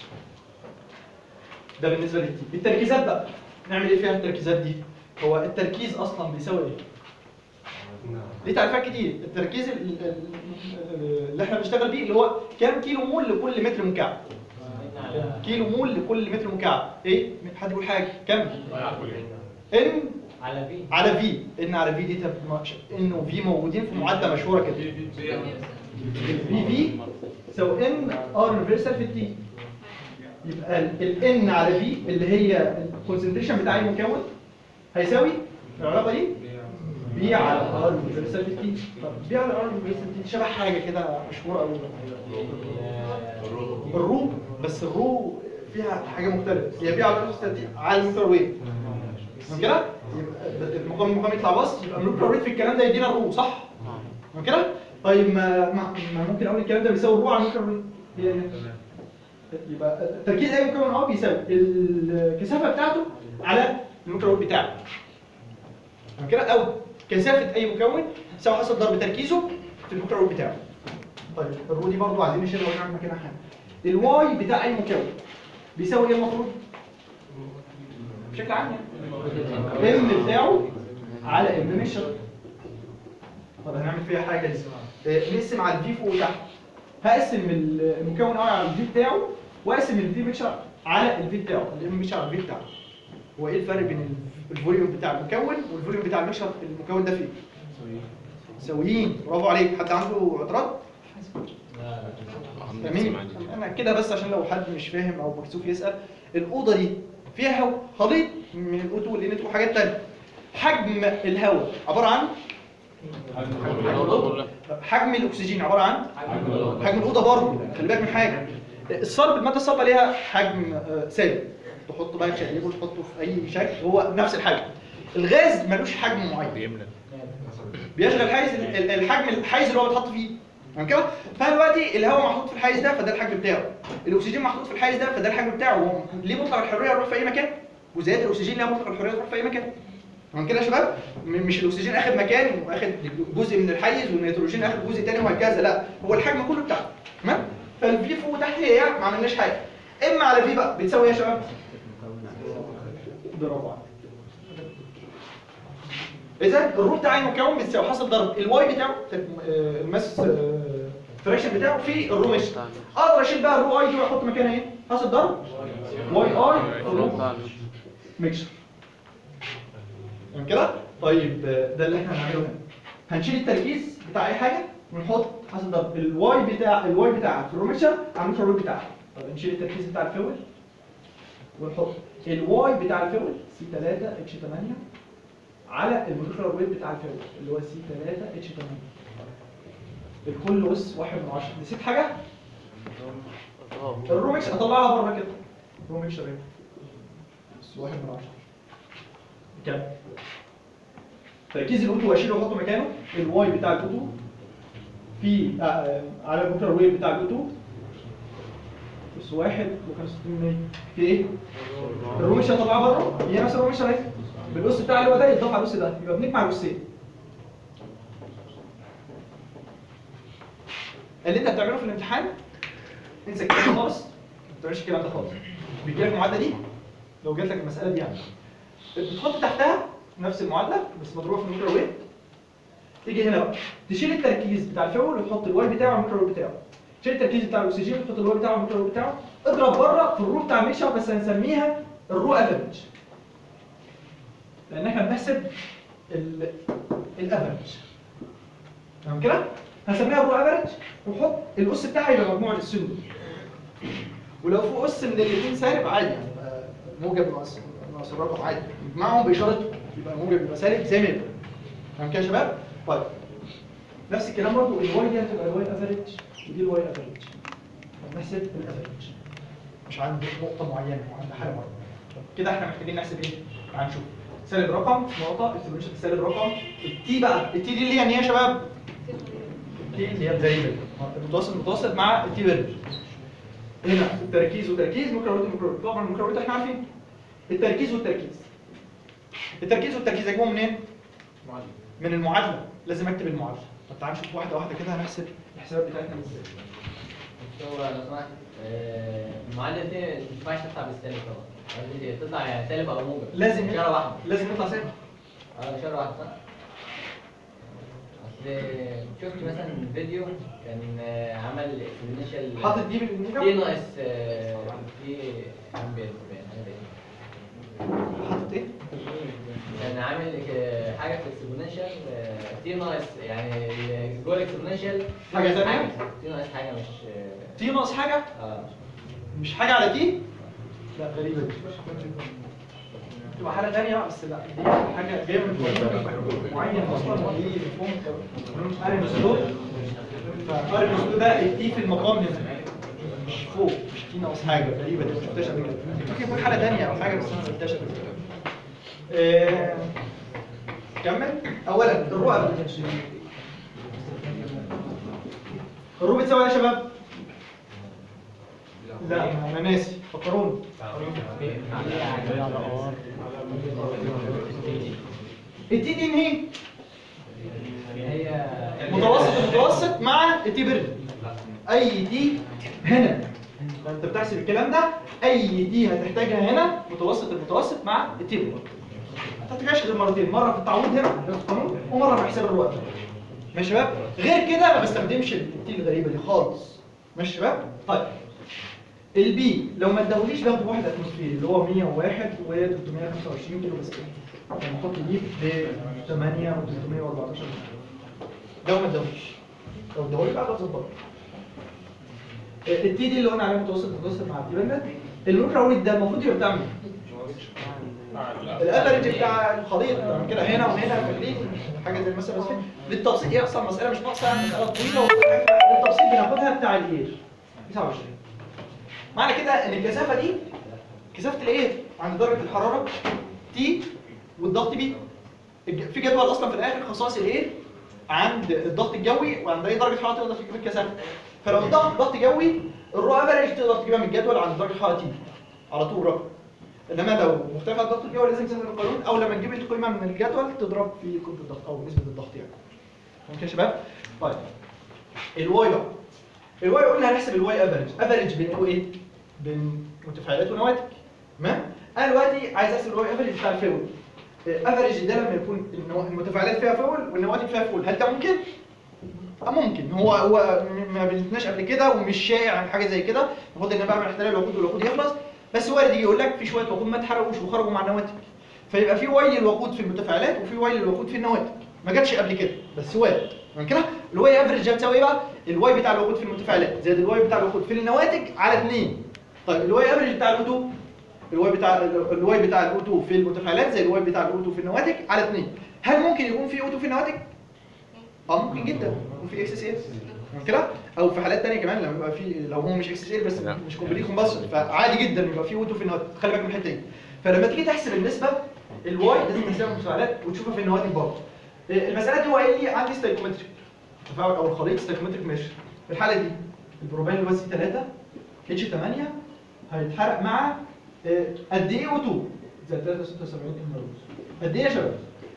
ده بالنسبه للتي التركيزات بقى نعمل ايه فيها التركيزات دي هو التركيز اصلا بيساوي ايه ليه تعريفات كتير التركيز ال- ال- ال- اللي احنا بنشتغل بيه اللي هو كام كيلو مول لكل متر مكعب كيلو مول لكل متر مكعب ايه حد يقول حاجه كم ان على في على في ان على في دي تبقى ان وفي موجودين في معادله مشهوره كده البي في تساوي ان ار ريفرسال في التي يبقى الان على في اللي هي الكونسنتريشن بتاع اي مكون هيساوي العلاقه دي بي على ار ريفرسال في التي طب بي على ار ريفرسال في التي شبه حاجه كده مشهوره قوي الرو بس الرو فيها حاجه مختلفه هي بي على ار ريفرسال في على الميكروويف تمام كده يبقى المقام المقام يطلع بسط يبقى الميكروويف في الكلام ده يدينا الرو صح تمام كده طيب ما, ما, ما ممكن اقول الكلام ده بيساوي الرو على الميكروويف هي هي. يبقى تركيز اي مكون اه بيساوي الكثافه بتاعته على الميكروويف بتاعه تمام كده او كثافه اي مكون تساوي حسب ضرب تركيزه في الميكروويف بتاعه طيب الرو دي برضه عايزين نشيلها ونعمل مكانها حاجه الواي بتاع اي مكون بيساوي ايه المفروض بشكل عام يعني ام بتاعه على ام مش طب هنعمل فيها حاجه دي آه، نقسم على الفي فوق وتحت هقسم المكون الاول على الفي بتاعه واقسم الفي ميكشر على الفي بتاعه الام ميكشر على الفي بتاعه هو ايه الفرق بين ال- الفوليوم بتاع المكون والفوليوم بتاع الميكشر المكون ده فين سويين برافو عليك حد عنده اعتراض نقسم تمام عادي انا كده بس عشان لو حد مش فاهم او مكسوف يسال الاوضه دي فيها هواء خليط من الاوتو والان وحاجات تانية حجم الهواء عباره عن حجم الاكسجين عباره عن حجم الاوضه برضه خلي بالك من حاجه الصلب الماده الصلبه ليها حجم آه، ثابت تحطه بقى تشقلبه تحطه في اي شكل هو نفس الحجم الغاز ملوش حجم معين بيملى بيشغل حيز ال- ال- الحجم الحيز اللي هو بيتحط فيه تمام كده فدلوقتي الهواء محطوط في الحيز ده فده الحجم بتاعه الاكسجين محطوط في الحيز ده فده الحجم بتاعه هو ليه مطلق الحريه يروح في اي مكان جزيئات الاكسجين ليها مطلق الحريه تروح في اي مكان تمام كده يا شباب م- مش الاكسجين اخد مكان واخد جزء من الحيز والنيتروجين اخد جزء تاني وهكذا لا هو الحجم كله بتاعه تمام فالفي فوق وتحت هي ما عملناش حاجه اما على في بقى بتساوي ايه يا شباب برافو عليك اذا الروت بتاع المكون بتساوي حسب ضرب الواي بتاعه آه، الماس فراكشن بتاعه في الرو مش اقدر اشيل بقى الرو اي دي واحط مكانها ايه حسب ضرب واي اي الرو ميكشر تمام كده طيب آه، ده اللي احنا هنعمله هنا هنشيل التركيز بتاع اي حاجه ونحط حسب ضرب الواي بتاع الواي بتاع في الرو ميكشر عامل الرو بتاعها طب نشيل التركيز بتاع الفول ونحط الواي بتاع الفول سي 3 اتش 8 على المولكيولار ويت بتاع الفول اللي هو سي 3 اتش 8 الكل اس 1 من 10 نسيت حاجه؟ الرومكس اطلعها بره كده رومكس شباب بس 1 من 10 كام؟ تركيز الاوتو واشيله واحطه مكانه الواي بتاع الاوتو في آه، آه، على المولكيولار ويت بتاع الاوتو بس 1 و65 في ايه؟ الرومكس هطلعها بره هي نفس الرومكس اهي بالقص بتاع اللي هو ده يتضاف على القص ده يبقى بنجمع القصين اللي انت بتعمله في الامتحان انسى الكلام ده خالص ما بتعملش الكلام ده خالص بيجي لك المعادله دي لو جات لك المساله دي يعني بتحط تحتها نفس المعادله بس مضروبه في الميكرو ويت تيجي هنا بقى تشيل التركيز بتاع الفول وتحط الواي بتاعه على الميكرو ويت بتاعه تشيل التركيز بتاع الاكسجين وتحط الواي بتاعه على الميكرو ويت بتاعه اضرب بره في الرو بتاع الميكشر بس هنسميها الرو افريج لان احنا بنحسب الافريج تمام كده هنسميها الرو افريج ونحط الاس بتاعها يبقى مجموع الاسين دول ولو فوق اس من الاثنين سالب عادي يعني يبقى موجب ناقص ناقص الرقم عادي معاهم باشاره يبقى موجب يبقى سالب زي ما يبقى تمام كده يا شباب طيب نفس الكلام برضه الواي دي هتبقى الواي افريج ودي الواي افريج هنحسب الافريج مش عند نقطه معينه وعند حاله معينه طب كده احنا محتاجين نحسب ايه؟ تعال نشوف سالب رقم نقطه اكسبريشن سالب رقم التي بقى التي دي اللي هي ان ايه يا شباب؟ التي اللي هي زي المتوسط متوسط مع التي فيرج هنا التركيز وتركيز ميكروويت وميكروويت طبعا الميكروويت احنا عارفين التركيز والتركيز التركيز والتركيز هيجيبهم منين؟ من المعادله لازم اكتب المعادله طب تعال نشوف واحده واحده كده هنحسب الحسابات بتاعتنا ازاي هو لو سمحت آه، المعادله دي ما ينفعش تطلع بالسالب طبعا قصدي تطلع يعني سالب او موجب لازم اشاره واحده لازم يطلع سالب اه اشاره واحده صح؟ اصل شفت مثلا فيديو كان آه، عمل اكسبوننشال حاطط دي تي بالموجب ناقص آه، تي امبير باين، حاجه زي كده. حاطط ايه؟ كان عامل آه، حاجه في الاكسبوننشال تي ناقص يعني جوه الاكسبوننشال حاجة تانية؟ تي ناقص حاجه مش آه، تي ناقص حاجه اه مش حاجه على تي لا غريبه دي تبقى حاجه ثانيه بقى بس لا دي حاجه جايه من فوق معين اصلا دي مفهوم قارن اسلوب فقارن اسلوب ده التي في المقام هنا مش فوق مش تي ناقص حاجه غريبه دي ما شفتهاش قبل كده ممكن يكون حاله ثانيه او حاجه بس انا ما شفتهاش قبل كده آه، كمل اولا الرؤى الرو بتساوي ايه يا شباب؟ لا انا ناسي فكروني التي دي هي هي متوسط المتوسط مع التي بيرد اي تي هنا لو انت بتحسب الكلام ده اي تي هتحتاجها هنا متوسط المتوسط مع التي بيرد ما تحتاجهاش غير مرتين مره في التعويض هنا في القانون ومره في حساب الوقت ماشي يا شباب غير كده ما بستخدمش التي الغريبه دي خالص ماشي يا شباب طيب البي لو ما اداهوليش باخد واحد اتموسفير اللي هو 101 و 325 كيلو بس يعني نحط دي ب 8 و 314 لو ما اداهوليش لو اداهولي بقى بظبط التي دي اللي قلنا عليه متوسط متوسط مع التي بند الميكروويت ده المفروض يبقى بتاع مين؟ الافرج بتاع الخليط من كده هنا وهنا فاكرين حاجه زي المثل بس بالتبسيط هي اصلا مساله مش ناقصه يعني مساله طويله بالتبسيط بناخدها بتاع الاير 29 معنى كده ان الكثافه دي كثافه الاير عند درجه الحراره تي والضغط بي الج- في جدول اصلا في الاخر خصائص الاير عند الضغط الجوي وعند اي درجه حراره تقدر تجيب الكثافه فلو الضغط ضغط جوي الرو افريج تقدر تجيبها من الجدول عند درجه حراره تي على طول رقم انما لو مرتفع الضغط الجوي لازم تنزل القانون او لما تجيب القيمه من الجدول تضرب في قيمه الضغط او نسبه الضغط يعني ممكن يا شباب طيب الواي بقى الواي قلنا هنحسب الواي افريج افريج بين ايه بين متفاعلات ونواتج تمام انا دلوقتي عايز احسب الواي افريج بتاع الفول افريج ده لما يكون النوا- المتفاعلات فيها فول والنواتج فيها فول هل ده ممكن آه ممكن هو هو م- ما بنتناش قبل كده ومش شائع عن حاجه زي كده المفروض ان بعمل احتلال الوقود والوقود يخلص بس وارد يجي يقول لك في شويه وقود ما اتحرقوش وخرجوا مع النواتج فيبقى في واي للوقود في المتفاعلات وفي واي للوقود في النواتج ما جاتش قبل كده بس وارد من كده الواي افريج هتساوي ايه بقى الواي بتاع الوقود في المتفاعلات زائد الواي بتاع الوقود في النواتج على 2 طيب الواي افريج بتاع الاوتو الواي بتاع الواي بتاع الاوتو في المتفاعلات زي الواي بتاع الاوتو في النواتج على 2 هل ممكن يكون في اوتو في النواتج اه ممكن جدا يكون في اكس اس ال كده او في حالات تانية كمان لما يبقى في لو هو مش اكس اس ال بس لا. مش كومبليت كومباشن فعادي جدا يبقى في اوتو في النواتج خلي بالك من الحته دي فلما تيجي تحسب النسبه الواي لازم تحسبها في المتفاعلات وتشوفها في النواتج برضه إيه، المساله دي هو قايل لي عندي ستايكومتريك التفاعل او الخليط ستايكومتريك ميشر في الحاله دي البروبان اللي هو سي 3 اتش 8 هيتحرق مع آه، قد ايه او 2 زي 376 ام روز قد ايه يا شباب؟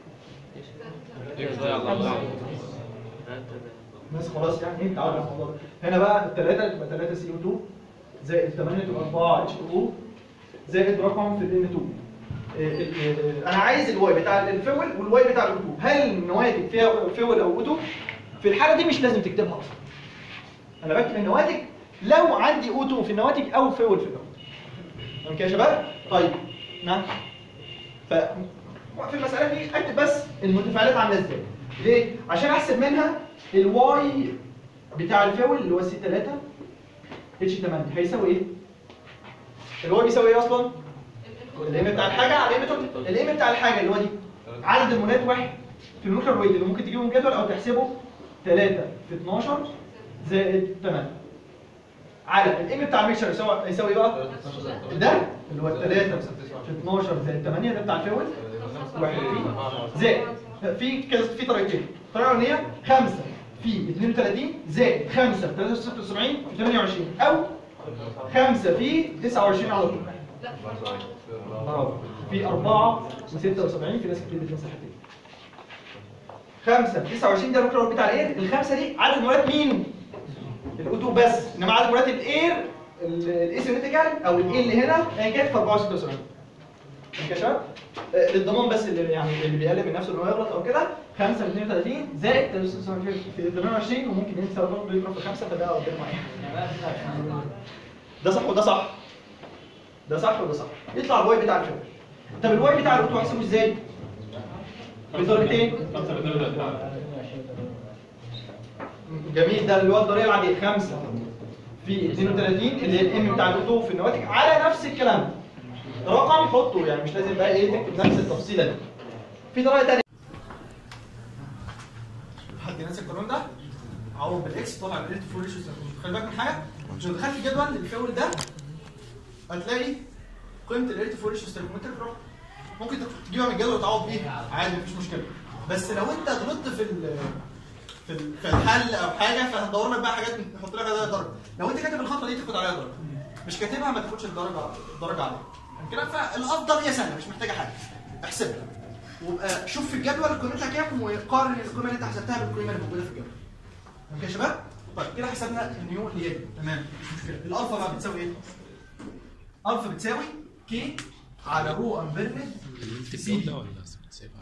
الناس خلاص يعني ايه تعالوا على الموضوع ده. هنا بقى الثلاثه تبقى 3 سي او 2 زائد 8 تبقى 4 اتش 2 زائد رقم في الان 2 إيه، إيه، إيه، انا عايز الواي بتاع الفول والواي بتاع الاوتو هل النواتج فيها فول او اوتو في الحاله دي مش لازم تكتبها اصلا انا بكتب النواتج لو عندي اوتو في النواتج او فول في النواتج تمام كده يا شباب طيب نعم ف في المساله دي اكتب بس المتفاعلات عامله ازاي ليه عشان احسب منها الواي بتاع الفول اللي هو سي 3 اتش 8 هيساوي ايه الواي بيساوي ايه اصلا الام بتاع الحاجه على الام توتال الام بتاع الحاجه اللي هو دي عدد المولات واحد في الميكرو ويت اللي ممكن تجيبه من جدول او تحسبه 3 في 12 زائد 8 على الام بتاع الميكشر يساوي يساوي ايه بقى ده اللي هو 3 في 12 زائد 8 ده بتاع الفول واحد فيه زائد في كذا في طريقتين الطريقه الاولانيه 5 في 32 زائد 5 في 376 في 28 او 5 في 29 على طول برافو في 4 و76 في ناس كتير بتنسى حاجتين 5 في 29 ده الميكرو بتاع الاير الخمسه دي عدد مولات مين؟ الاوتو بس انما عدد مولات الاير الايسيونيتيكال او الاي اللي هنا هي كانت في 4 76 ماشي يا شباب آه، للضمان بس اللي يعني اللي بيقلل من نفسه ان هو يغلط او كده 5 في 32 زائد 73 في 28 وممكن ينسى برضه يضرب في 5 فده ربنا معايا ده صح وده صح ده صح وده صح يطلع الواي بتاع الفيلم طب الواي بتاع الاوتو هحسبه ازاي؟ بدرجتين جميل ده اللي هو الطريقه العاديه 5 في 32 اللي هي الام بتاع الاوتو في النواتج على نفس الكلام رقم حطه يعني مش لازم بقى ايه تكتب نفس التفصيله دي في طريقه ثانيه حد ناسي القانون ده عوض بالاكس طلع بالريت فور ريشيو خلي بالك من حاجه لو دخلت الجدول الفول ده هتلاقي قيمه الريت فور ريشيو ستيكومتر رقم ممكن تجيبها من الجدول وتعوض بيها عادي مفيش مشكله بس لو انت غلطت في ال في ال- في الحل او حاجه فهندور لك بقى حاجات نحط لك عليها درجه لو انت كاتب الخطوه دي تاخد عليها درجه مش كاتبها ما تاخدش الدرجه الدرجه عليها كده فالافضل هي سهله مش محتاجه حاجه احسبها وابقى شوف في الجدول قيمتها كام وقارن القيمه اللي انت حسبتها بالقيمه اللي موجوده في الجدول تمام كده يا شباب طيب كده حسبنا النيو اللي هي دي. تمام مش مشكله الالفا بقى بتساوي ايه الفا بتساوي كي على رو امبيرمنت في سي دي ولا سيبها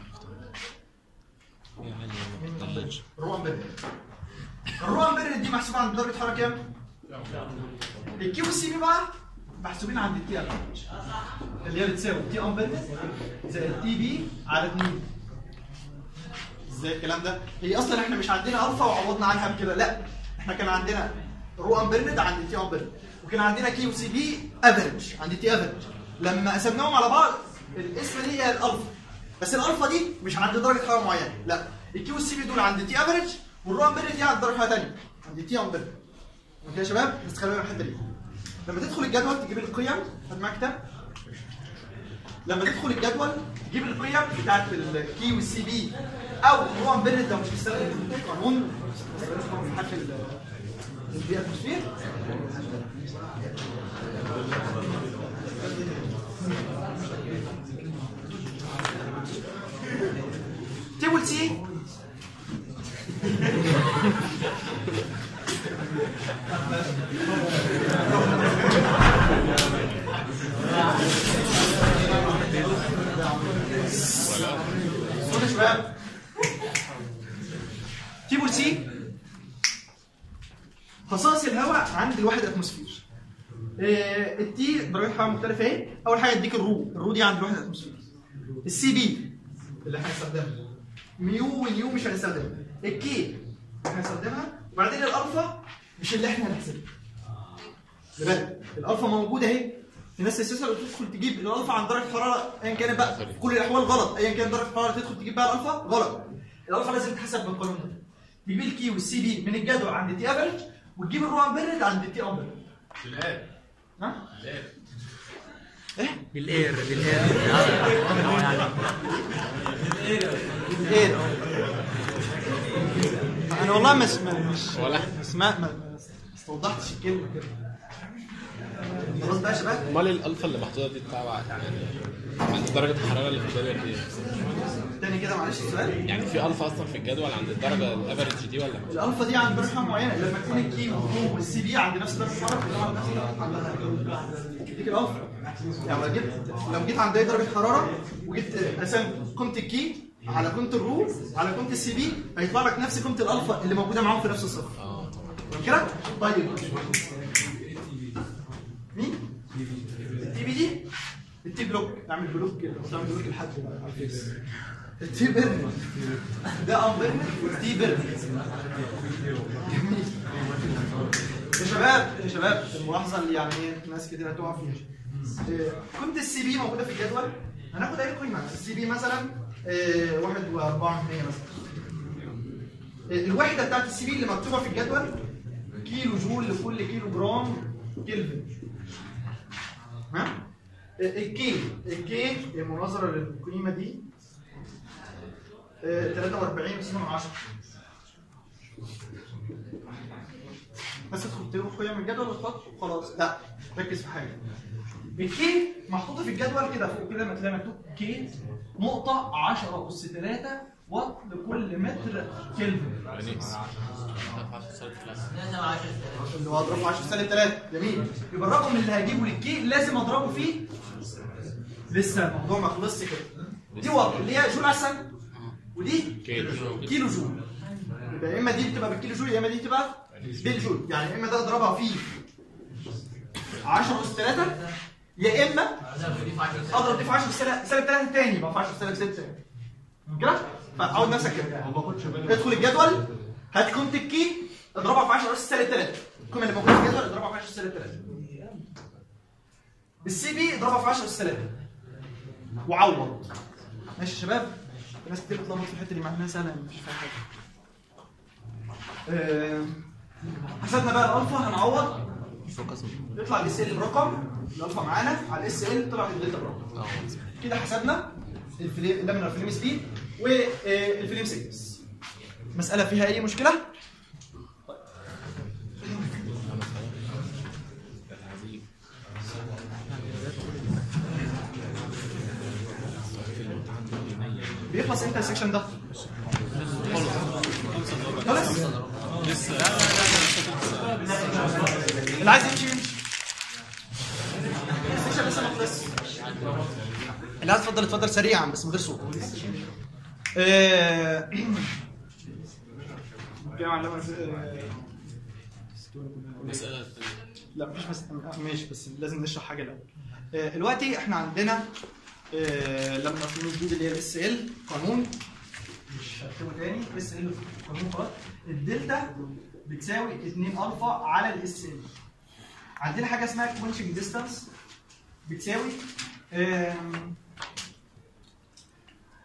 يعني رو امبيرمنت الرو امبيرمنت دي محسوبه عند درجه حراره كام الكيو سي بي بقى محسوبين عند التي ال اللي هي بتساوي تي امبيرمنت زائد تي بي على 2 ازاي الكلام ده؟ هي اصلا احنا مش عندنا الفا وعوضنا عنها بكده لا احنا كان عندنا رو امبيرمنت عند تي امبيرمنت وكان عندنا كيو سي بي افريج عند تي افريج لما قسمناهم على بعض الاسم دي هي الالفا بس الالفا دي مش عند درجه حراره معينه لا الكيو والسي بي دول عند تي افريج والرو امبير دي عند درجه حراره ثانيه عند تي امبير اوكي يا شباب بس خلينا من الحته دي لما تدخل الجدول تجيب القيم هات معاك كتاب لما تدخل الجدول تجيب القيم بتاعت الكي والسي بي او الرو امبير لو مش بتستخدم قانون في حرف ال- البيئه الاتموسفير تيبل سي صوت يا شباب تيبل سي خصائص الهواء عند الواحد اتموسفير آه، التي درجات حراره مختلفه اهي اول حاجه اديك الرو الرو دي عند الواحد اتموسفير السي بي اللي احنا هنستخدمها ميو واليو مش هنستخدمها الكي اللي هنستخدمها وبعدين الالفا مش اللي احنا هنحسبها خلي بالك الالفا موجوده اهي في ناس اساسا تدخل تجيب الالفا عند درجه حراره ايا كانت بقى في كل الاحوال غلط ايا كان درجه الحراره تدخل تجيب بقى الالفا غلط الالفا لازم تتحسب بالقانون ده تجيب الكي والسي بي من الجدول عند تي افريج وتجيب الرو امبيرد عند تي امبيرد ها؟ ايه؟ بالاير بالاير ايه انا والله مش مش ولا مش ما ما استوضحتش الكلمه كده خلاص بقى يا شباب امال الالفا اللي محطوطه دي بتاع يعني عند درجه الحراره اللي في الجدول دي تاني كده معلش السؤال يعني في الفا اصلا في الجدول عند الدرجه الافرج دي ولا الالفا دي عند درجه حراره معينه لما تكون الكي والسي بي عند نفس درجه الحراره طبعا نفس درجة الحرارة. يديك الالفا يعني لو جيت لو جيت عند اي درجه حراره وجيت قسمت قيمه الكي على قيمه الرو على قيمه السي بي هيطلع لك نفس قيمه الالفا اللي موجوده معاهم في نفس الصف اه طبعا تمام كده؟ طيب مين؟ التي بي دي التي بلوك اعمل بلوك كده اعمل بلوك لحد على الفيس التي بيرن ده ام بيرن والتي بيرن جميل يا شباب يا شباب الملاحظه اللي يعني ايه ناس كتير هتقع فيها إيه، قيمه السي بي موجوده في الجدول هناخد اي قيمه السي بي مثلا إيه، واحد وأربعة من مية مثلا الوحده بتاعت السي بي اللي مكتوبه في الجدول كيلو جول لكل كيلو جرام كلفن ها الكي الكي مناظره للقيمه دي آه، 43 من 10 بس تدخل تروح قيم الجدول وتحط وخلاص لا ركز في حاجه الكي محطوطه في الجدول كده فوق كده ما تلاقي مكتوب كي نقطه 10 اس 3 واط لكل متر كلفن فينيكس لازم 10 سنين اللي هو اضربه في 10 سالب 3 جميل يبقى الرقم اللي هجيبه للكي لازم اضربه فيه لسه الموضوع ما خلصش كده دي واط اللي هي جول على الثانيه ودي كيلو كيلو جول يبقى يا اما دي بتبقى بالكيلو جول يا اما دي تبقى بالجول يعني يا اما ده اضربها في 10 اس 3 يا اما اضرب دي في 10 سالب سالب 3 تاني يبقى في 10 سالب 6 كده فعود نفسك كده ادخل الجدول هات قيمه الكي اضربها في 10 اس سالب 3 القيمه اللي موجوده في الجدول اضربها في 10 اس سالب 3 بالسي بي اضربها في 10 اس سالب 3 وعوض ماشي يا شباب في ناس كتير بتلخبط في الحته دي مع انها سهله مفيش فيها حاجه آه، حسبنا بقى الالفا هنعوض يطلع الاس ال برقم الالفا معانا على الاس ال طلع الدلتا برقم كده حسبنا الفليم اللامينار فليم سبيد والفليم سيكنس مسألة فيها أي مشكلة؟ بيخلص امتى السكشن ده؟ خلص؟ اللي عايز يمشي يمشي السكشن لسه ما خلصش اللي عايز اتفضل اتفضل سريعا بس من غير صوت آه، كام علامة مسألة لا مفيش بس آه، ماشي بس لازم نشرح حاجه الاول آه، دلوقتي احنا عندنا آه، لما في الجديد اللي هي الاس ال قانون مش هكتبه تاني اس ال قانون خلاص الدلتا بتساوي 2 الفا على الاس ال عندنا حاجه اسمها كونشنج ديستانس بتساوي آم،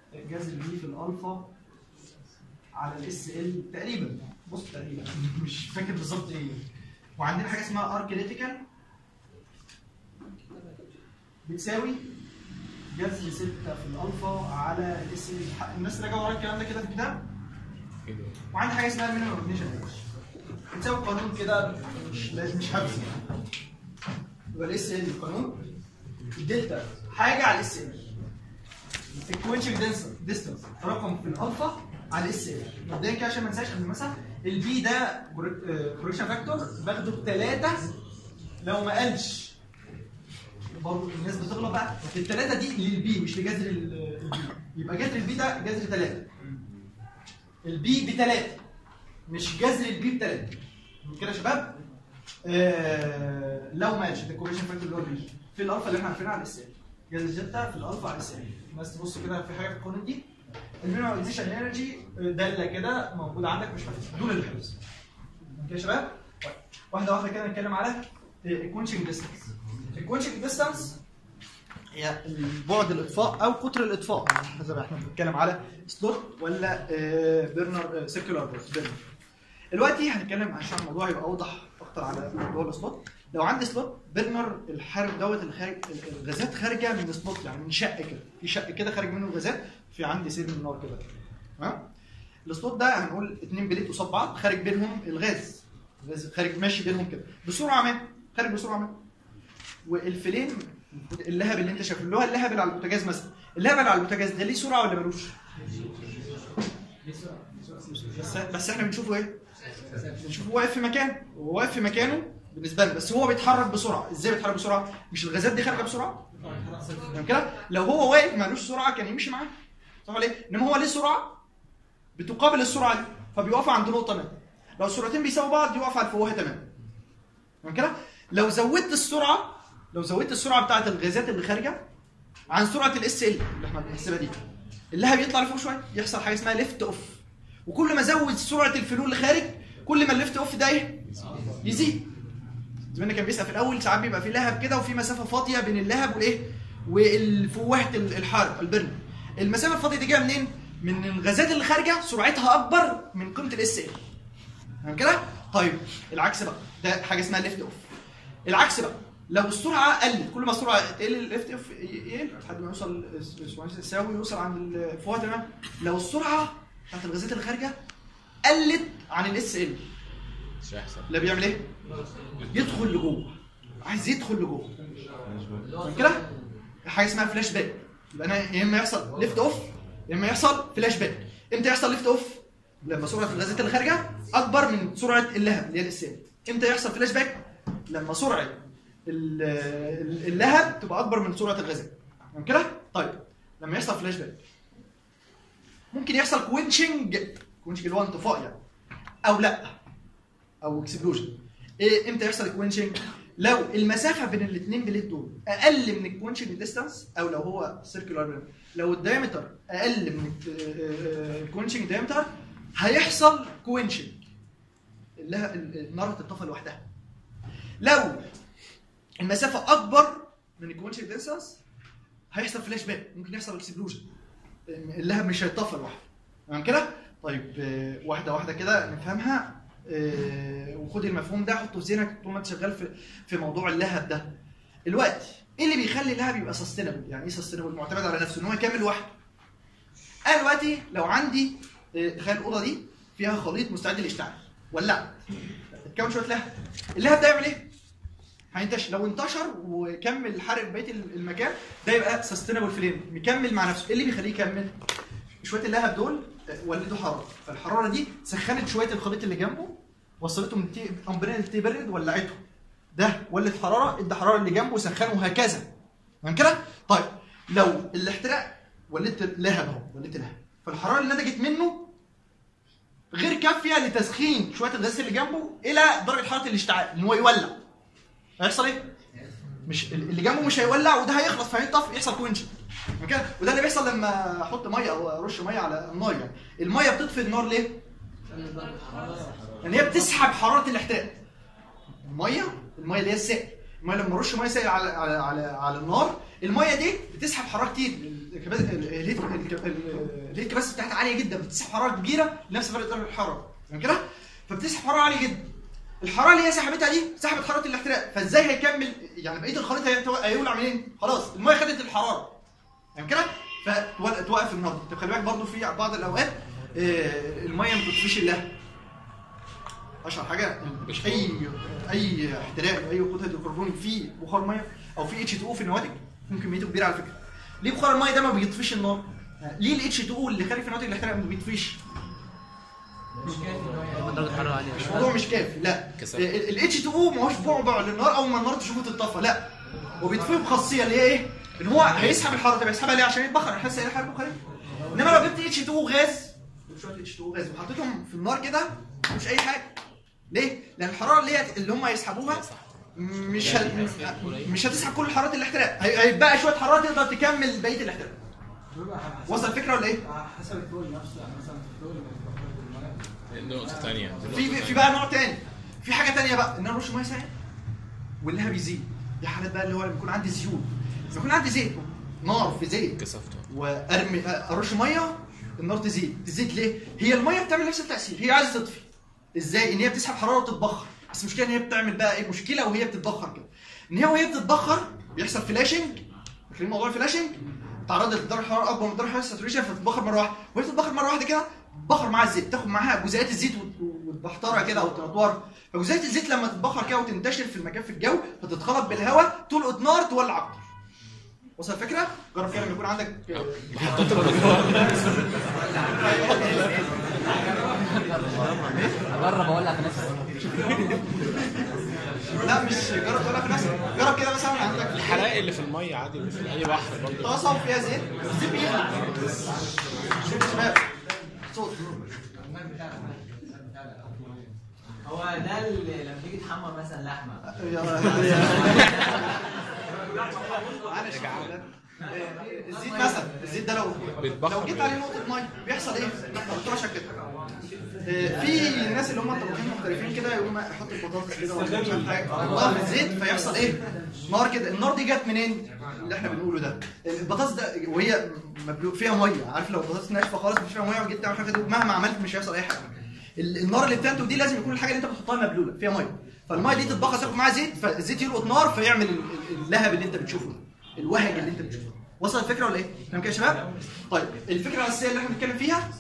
جذر البي في الالفا على الاس ال تقريبا بص تقريبا مش فاكر بالظبط ايه وعندنا حاجه اسمها ار كريتيكال بتساوي جذر 6 في الالفا على الاس ال الناس اللي جايه ورايا الكلام ده كده في الكتاب ايه ده؟ وعندي حاجه اسمها مينيمم اجنيشن بتساوي قانون كده مش لازم مش حفظ يبقى الاس ال قانون الدلتا حاجه على الاس ال الكوينشن ديستانس رقم في الالفا على الاس ال مبدئيا كده عشان ما انساش قبل مثلا البي ده كوريكشن فاكتور باخده بثلاثه لو ما قالش برضه الناس بتغلط بقى الثلاثه دي للبي مش لجذر ال- البي يبقى جذر البي ده جذر ثلاثه البي بثلاثه مش جذر البي بثلاثه كده يا شباب آه لو ما قالش ده كوريكشن فاكتور اللي هو البي في الالفا اللي احنا عارفينها على الاس ال جذر جتا في الالفا على الاس ال الناس تبص كده في حاجه في القانون دي المينيمايزيشن انرجي داله كده موجوده عندك مش فاكر دول الحفظ اوكي يا شباب طيب واحده واحده كده نتكلم على الكونشنج ديستانس الكونشنج ديستانس هي البعد الاطفاء او قطر الاطفاء حسب احنا بنتكلم على سلوت ولا بيرنر سيركولار بيرنر دلوقتي هنتكلم عشان الموضوع يبقى اوضح اكتر على موضوع السلوت لو عندي سلوت بيرنر الحارب دوت اللي خارج الغازات خارجه من سلوت يعني من شق كده في شق كده خارج منه الغازات في عندي سير من النار كده تمام السلوت ده هنقول اتنين بليت قصاد بعض خارج بينهم الغاز الغاز خارج ماشي بينهم كده بسرعه ما خارج بسرعه ما والفلين اللهب اللي انت شايفه اللي هو اللهب اللي على البوتاجاز مثلا اللهب اللي على البوتاجاز ده ليه سرعه ولا ملوش؟ بس بس احنا بنشوفه ايه؟ بنشوفه واقف في مكان هو واقف في مكانه بالنسبه لنا بس هو بيتحرك بسرعه ازاي بيتحرك بسرعه؟ مش الغازات دي خارجه بسرعه؟ تمام كده؟ لو هو واقف مالوش سرعه كان يمشي معاه صح ولا ايه؟ انما هو ليه سرعه بتقابل السرعه دي فبيقف عند نقطه ما لو السرعتين بيساووا بعض يقف على الفوهه تمام تمام كده؟ لو زودت السرعه لو زودت السرعه بتاعت الغازات اللي خارجه عن سرعه الاس ال اللي احنا بنحسبها دي اللهب يطلع لفوق شويه يحصل حاجه اسمها ليفت اوف وكل ما ازود سرعه الفلول اللي خارج كل ما الليفت اوف ده ايه يزيد زماننا كان بيسال في الاول ساعات بيبقى في لهب كده وفي مسافه فاضيه بين اللهب والايه والفوهه الحرب البرن المسافه الفاضيه دي جايه منين من الغازات اللي خارجه سرعتها اكبر من قيمه الاس ال تمام كده طيب العكس بقى ده حاجه اسمها ليفت اوف العكس بقى لو السرعه قلت كل ما السرعه تقل الليفت اوف يقل لحد ما يوصل يساوي يوصل عند الفوهه تمام لو السرعه بتاعت الغازات اللي خارجه قلت عن الاس ال مش هيحصل لا بيعمل ايه؟ يدخل لجوه عايز يدخل لجوه تمام كده؟ حاجه اسمها فلاش باك يبقى انا يا اما يحصل ليفت اوف يا اما يحصل فلاش باك امتى يحصل ليفت اوف؟ لما سرعه الغازات اللي خارجه اكبر من سرعه اللهب اللي هي الاس ال امتى يحصل فلاش باك؟ لما سرعه ال- ال- اللهب تبقى اكبر من سرعه الغازات تمام كده؟ طيب لما يحصل فلاش باك ممكن يحصل كوينشنج كوينشنج اللي هو انطفاء يعني او لا او اكسبلوجن ايه امتى يحصل الكوينشنج لو المسافه بين الاثنين بليد دول اقل من الكوينشنج ديستانس او لو هو سيركولار لو الدايمتر اقل من الكوينشنج دايمتر هيحصل كوينشنج اللي النار هتطفى لوحدها لو المسافه اكبر من الكوينشنج ديستانس هيحصل فلاش باك ممكن يحصل اكسبلوجن اللهب مش هيطفى لوحده تمام كده طيب آه، واحده واحده كده نفهمها آه، وخد المفهوم ده حطه في ذهنك طول ما انت شغال في في موضوع اللهب ده دلوقتي ايه اللي بيخلي اللهب يبقى سستينبل يعني ايه سستينبل معتمد على نفسه ان هو يكمل لوحده انا دلوقتي لو عندي آه، تخيل الاوضه دي فيها خليط مستعد للاشتعال ولعت اتكون شويه لهب اللهب ده يعمل ايه هينتشر لو انتشر وكمل حرق بقيه المكان ده يبقى سستينبل فليم مكمل مع نفسه ايه اللي بيخليه يكمل شويه اللهب دول ولدوا حراره فالحراره دي سخنت شويه الخليط اللي جنبه وصلته من تي امبريل تبرد ولعته ده ولد حراره ادى حراره اللي جنبه سخنه وهكذا تمام كده طيب لو الاحتراق ولدت لهب اهو ولدت لهب فالحراره اللي نتجت منه غير كافيه لتسخين شويه الغاز اللي جنبه الى درجه حراره الاشتعال ان هو يولع هيحصل ايه؟ مش اللي جنبه مش هيولع وده هيخلص فهيطفي يحصل كوينشن كده وده اللي بيحصل لما احط ميه او ارش ميه على النار يعني الميه بتطفي النار ليه؟ لان هي بتسحب حراره الاحتراق الميه الميه اللي هي السائل الميه لما ارش ميه سائل على على على, على النار الميه دي بتسحب حراره كتير الكباس- ال- الهيت الك- ال- الهيت كباسيتي بتاعتها عاليه جدا بتسحب حراره كبيره لنفس فرق درجه الحراره تمام كده فبتسحب حراره عاليه جدا الحراره اللي هي سحبتها دي سحبت حراره الاحتراق فازاي هيكمل يعني بقيه الخليط هيتو- هيولع منين خلاص الميه خدت الحراره تمام كده فتوقف النار طب خلي بالك برضه في بعض الاوقات آه، الميه ما بتطفيش اللهب اشهر حاجه مش اي اي احتراق او اي وقود هيدروكربوني فيه بخار ميه او في اتش 2 او في النواتج ممكن كميته كبيره على فكره ليه بخار الميه ده ما بيطفيش النار ليه الاتش 2 او اللي خارج في نواتج الاحتراق ما بيطفيش درجه حراره عاليه مش موضوع مش كافي لا كثافة. الاتش 2 او ما هوش بعبع للنار اول ما النار تشوفه تتطفى لا هو بيطفيه بخاصيه اللي هي ايه؟ ان هو هيسحب الحراره طب هيسحبها ليه عشان يتبخر احنا لسه قايلين حاجه بخاريه انما لو جبت اتش 2 او غاز شويه اتش 2 او غاز وحطيتهم في النار كده مش اي حاجه ليه؟ لان الحراره اللي هي اللي هم هيسحبوها مش هت... مش هتسحب كل حراره الاحتراق هي- هيبقى شويه حراره تقدر تكمل بقيه الاحتراق وصل الفكره ولا ايه؟ حسب الفلول نفسه يعني مثلا في الفلول لما يتبخر بالميه نقطه ثانيه في في بقى نوع تاني في حاجه تانية بقى ان انا ارش ميه ساقعه واللهب بيزيد دي حالات بقى اللي هو لما يكون عندي زيوت لما يكون عندي زيت نار في زيت كثافته وارمي ارش ميه النار تزيد تزيد ليه هي الميه بتعمل نفس التاثير هي عايزه تطفي ازاي ان هي بتسحب حراره وتتبخر بس المشكله ان هي بتعمل بقى ايه مشكله وهي بتتبخر كده ان هي وهي بتتبخر بيحصل فلاشنج فاكرين موضوع الفلاشنج تعرضت لدرجه حراره اكبر من درجه حراره الساتوريشن فتتبخر مره واحده وهي بتتبخر مره واحده كده بخر معاها الزيت تاخد معاها جزيئات الزيت وت- وتبحترها كده او تنطورها فجزيئات الزيت لما تتبخر كده وتنتشر في المكان في الجو فتتخلط بالهواء تلقط نار تولع اكتر وصل الفكره؟ جرب كده لما يكون عندك محطات البخار اجرب اقول لك ناس لا مش جرب تقولها في نفسك جرب كده مثلا عندك الحرائق اللي في الميه عادي في اي بحر برضه طاسه وفيها زيت الزيت بيغلي شوف يا شباب صوت هو ده اللي لما تيجي تحمر مثلا لحمه معلش يا شباب. آه، الزيت مثلا الزيت ده لو بيتبخر لو جيت عليه نقطه ميه بيحصل ايه؟ ما كده آه، في الناس اللي هم الطباخين محترفين كده يقوم يحط البطاطس كده ولا مش عارف حاجه يحطها في الزيت فيحصل ايه؟ نار كده النار دي جت منين؟ اللي احنا بنقوله ده البطاطس ده وهي مبلوق فيها ميه عارف لو البطاطس ناشفه خالص مش فيها ميه وجيت تعمل حاجه دي مهما عملت مش هيحصل اي حاجه ال- النار اللي بتنتج دي لازم يكون الحاجه اللي انت بتحطها مبلوله فيها ميه فالميه دي تتبخر تاخد معاها زيت فالزيت يلقط نار فيعمل ال- ال- اللهب اللي انت بتشوفه ده الوهج اللي انت بتشوفه وصل الفكره ولا ايه؟ تمام كده يا شباب؟ طيب الفكره الاساسيه اللي احنا بنتكلم فيها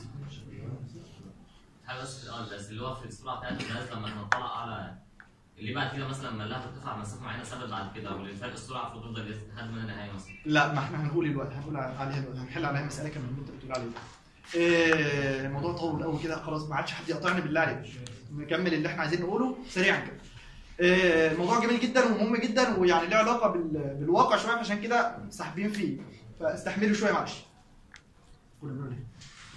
حاجه بس اه بس اللي هو في السرعه بتاعت الجهاز لما تنطلق على اللي بعد كده مثلا لما اللهبه ترتفع مسافه معينه ثابت بعد كده والفرق السرعه فوق تفضل لحد ما النهايه مثلا لا ما احنا هنقول دلوقتي هنقول عليها دلوقتي هنحل عليها مساله كمان اللي انت بتقول عليه إيه الموضوع طول قوي كده خلاص ما عادش حد يقاطعني بالله عليك نكمل اللي احنا عايزين نقوله سريعا كده إيه الموضوع جميل جدا ومهم جدا ويعني له علاقه بال- بالواقع شويه عشان كده ساحبين فيه فاستحملوا شويه معلش كنا بنقول ايه؟